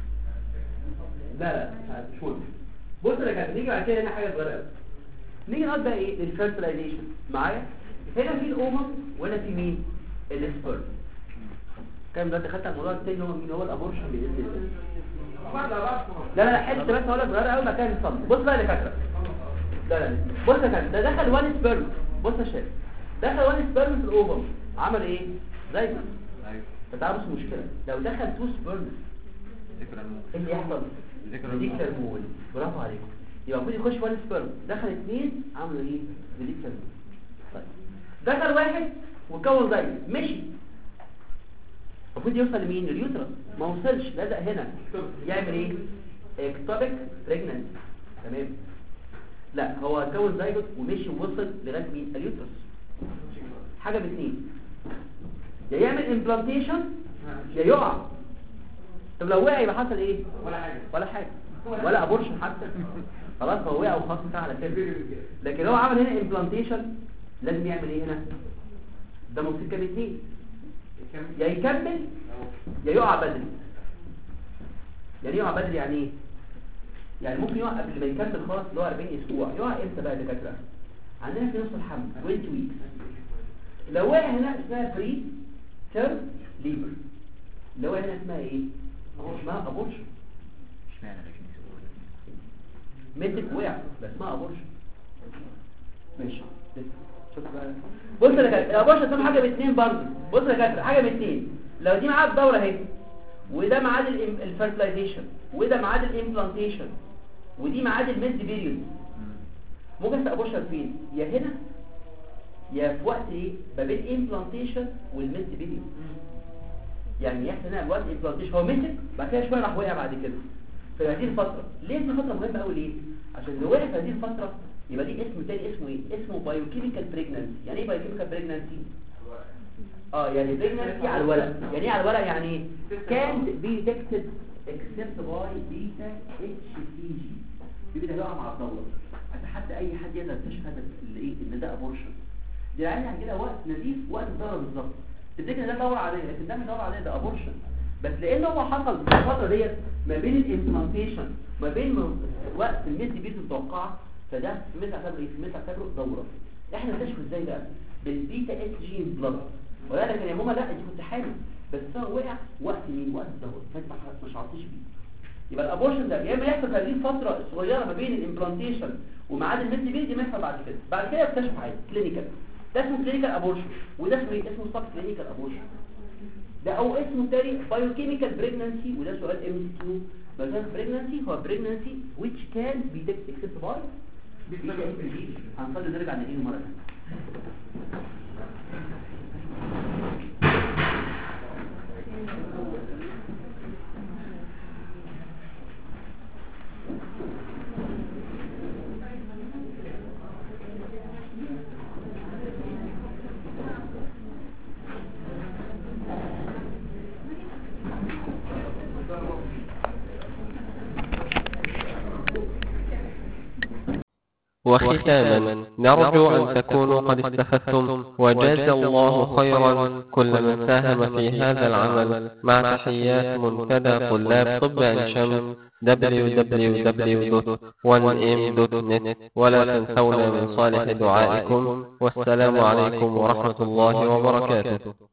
لا لا مش عايز مش مهم بص يا دكاتره نيجي بعد كده هنا حاجه صغيره قوي نيجي نقعد بقى ايه الفيرتلايزيشن معايا هنا في الاوفر وهنا في مين السبرم كام ده دخلت على الموضوع التاني هو مين هو الابورشن باذن الله لا لا لا حته بس هقول لك صغيره قوي مكان الصمت بص بقى يا دكاتره لا لا بص يا دكاتره ده دخل وان سبرم بص يا شباب دخل وان سبرم في الاوفر عمل ايه زي ما ايوه فتعرف مشكله لو دخل تو سبرم ذكر الموت ايه اللي يحصل ذكر فيديك الموت ترمول برافو عليكم يبقى المفروض يخش وان سبرم دخل اثنين عملوا ايه فيديك ترمول طيب دخل واحد وكون زي مشي المفروض يوصل لمين لليوترس ما وصلش لزق هنا يعمل ايه اكتوبيك بريجننت تمام لا هو كون زيجوت ومشي ووصل لغايه مين اليوترس حاجه باثنين يا يعمل امبلانتيشن يا يقع طب لو وقع يبقى حصل ايه ولا حاجة ولا حاجه ولا ابورشن حتى خلاص هو وقع وخلاص انتهى على كده لكن هو عمل هنا امبلانتيشن لازم يعمل ايه هنا ده ممكن كام اتنين يا يكمل يا يقع بدري يعني يقع بدري يعني ايه يعني ممكن يقع قبل ما يكمل خالص اللي هو 40 اسبوع يقع امتى بقى يا دكاتره عندنا في نص الحمل 20 ويكس لو وقع هنا اسمها بري تيرم ليبر لو وقع هنا اسمها ايه اسمها ابورشن اشمعنى لكن متك وقع بس اسمها ابورشن ماشي شوف بقى بص يا دكاتره الابورشن اسمها حاجه باثنين برضه بص يا دكاتره حاجه باثنين لو دي ميعاد الدوره اهي وده ميعاد الفيرتلايزيشن وده ميعاد الامبلانتيشن ودي ميعاد الميد بيريود ممكن تابورشن فين يا هنا يا في وقت ايه ما بين امبلانتيشن والميد بيريود يعني يحصل هنا الوقت امبلانتيشن هو مسك بعد كده شويه راح وقع بعد كده في هذه الفتره ليه دي فتره مهمه قوي ليه عشان لو وقع في هذه الفتره يبقى دي اسم تاني اسمه ايه اسمه بايوكيميكال بريجنانسي يعني ايه بايوكيميكال بريجنانسي اه يعني بريجنانسي على الورق يعني ايه على الورق يعني ايه can't be detected except by beta HCG بيبقى يقع مع الدوره حتى اي حد يقدر يكتشف هذا الايه ان ده ابورشن دي يعني عن كده وقت نزيف وقت الدوره بالظبط تفتكر ده دوره عاديه لكن ده مش دوره عاديه ده ابورشن بس لان هو حصل في الفتره ديت ما بين الامبلانتيشن ما بين م- وقت الميد بيت المتوقعه فده في مثل اعتبره ايه في مثل اعتبره دوره احنا نكتشفه ازاي بقى بالبيتا اس جي بلاد ولا لكن يا ماما لا انت كنت حامل بس هو وقع وقت مين وقت الدوره فانت ما مش عرفتش بيه يبقى الابورشن ده يا اما يحصل في هذه الفتره الصغيره ما بين الامبلانتيشن وميعاد الميد بيت ما يحصل بعد كده بعد كده يكتشف عادي كلينيكال ده اسمه كلينيكال ابورشن وده اسمه ايه اسمه سب كلينيكال ابورشن ده او اسمه تاني بايوكيميكال بريجنانسي وده سؤال ام سي كيو بايوكيميكال بريجنانسي هو بريجنانسي which can be detected except by هنصلي نرجع نعيده مره ثانيه وختاما نرجو أن تكونوا قد استفدتم وجاز الله خيرا كل من ساهم في هذا العمل مع تحيات منتدى طلاب طب عين شمس www.1m.net ولا تنسونا من صالح دعائكم والسلام عليكم ورحمة الله وبركاته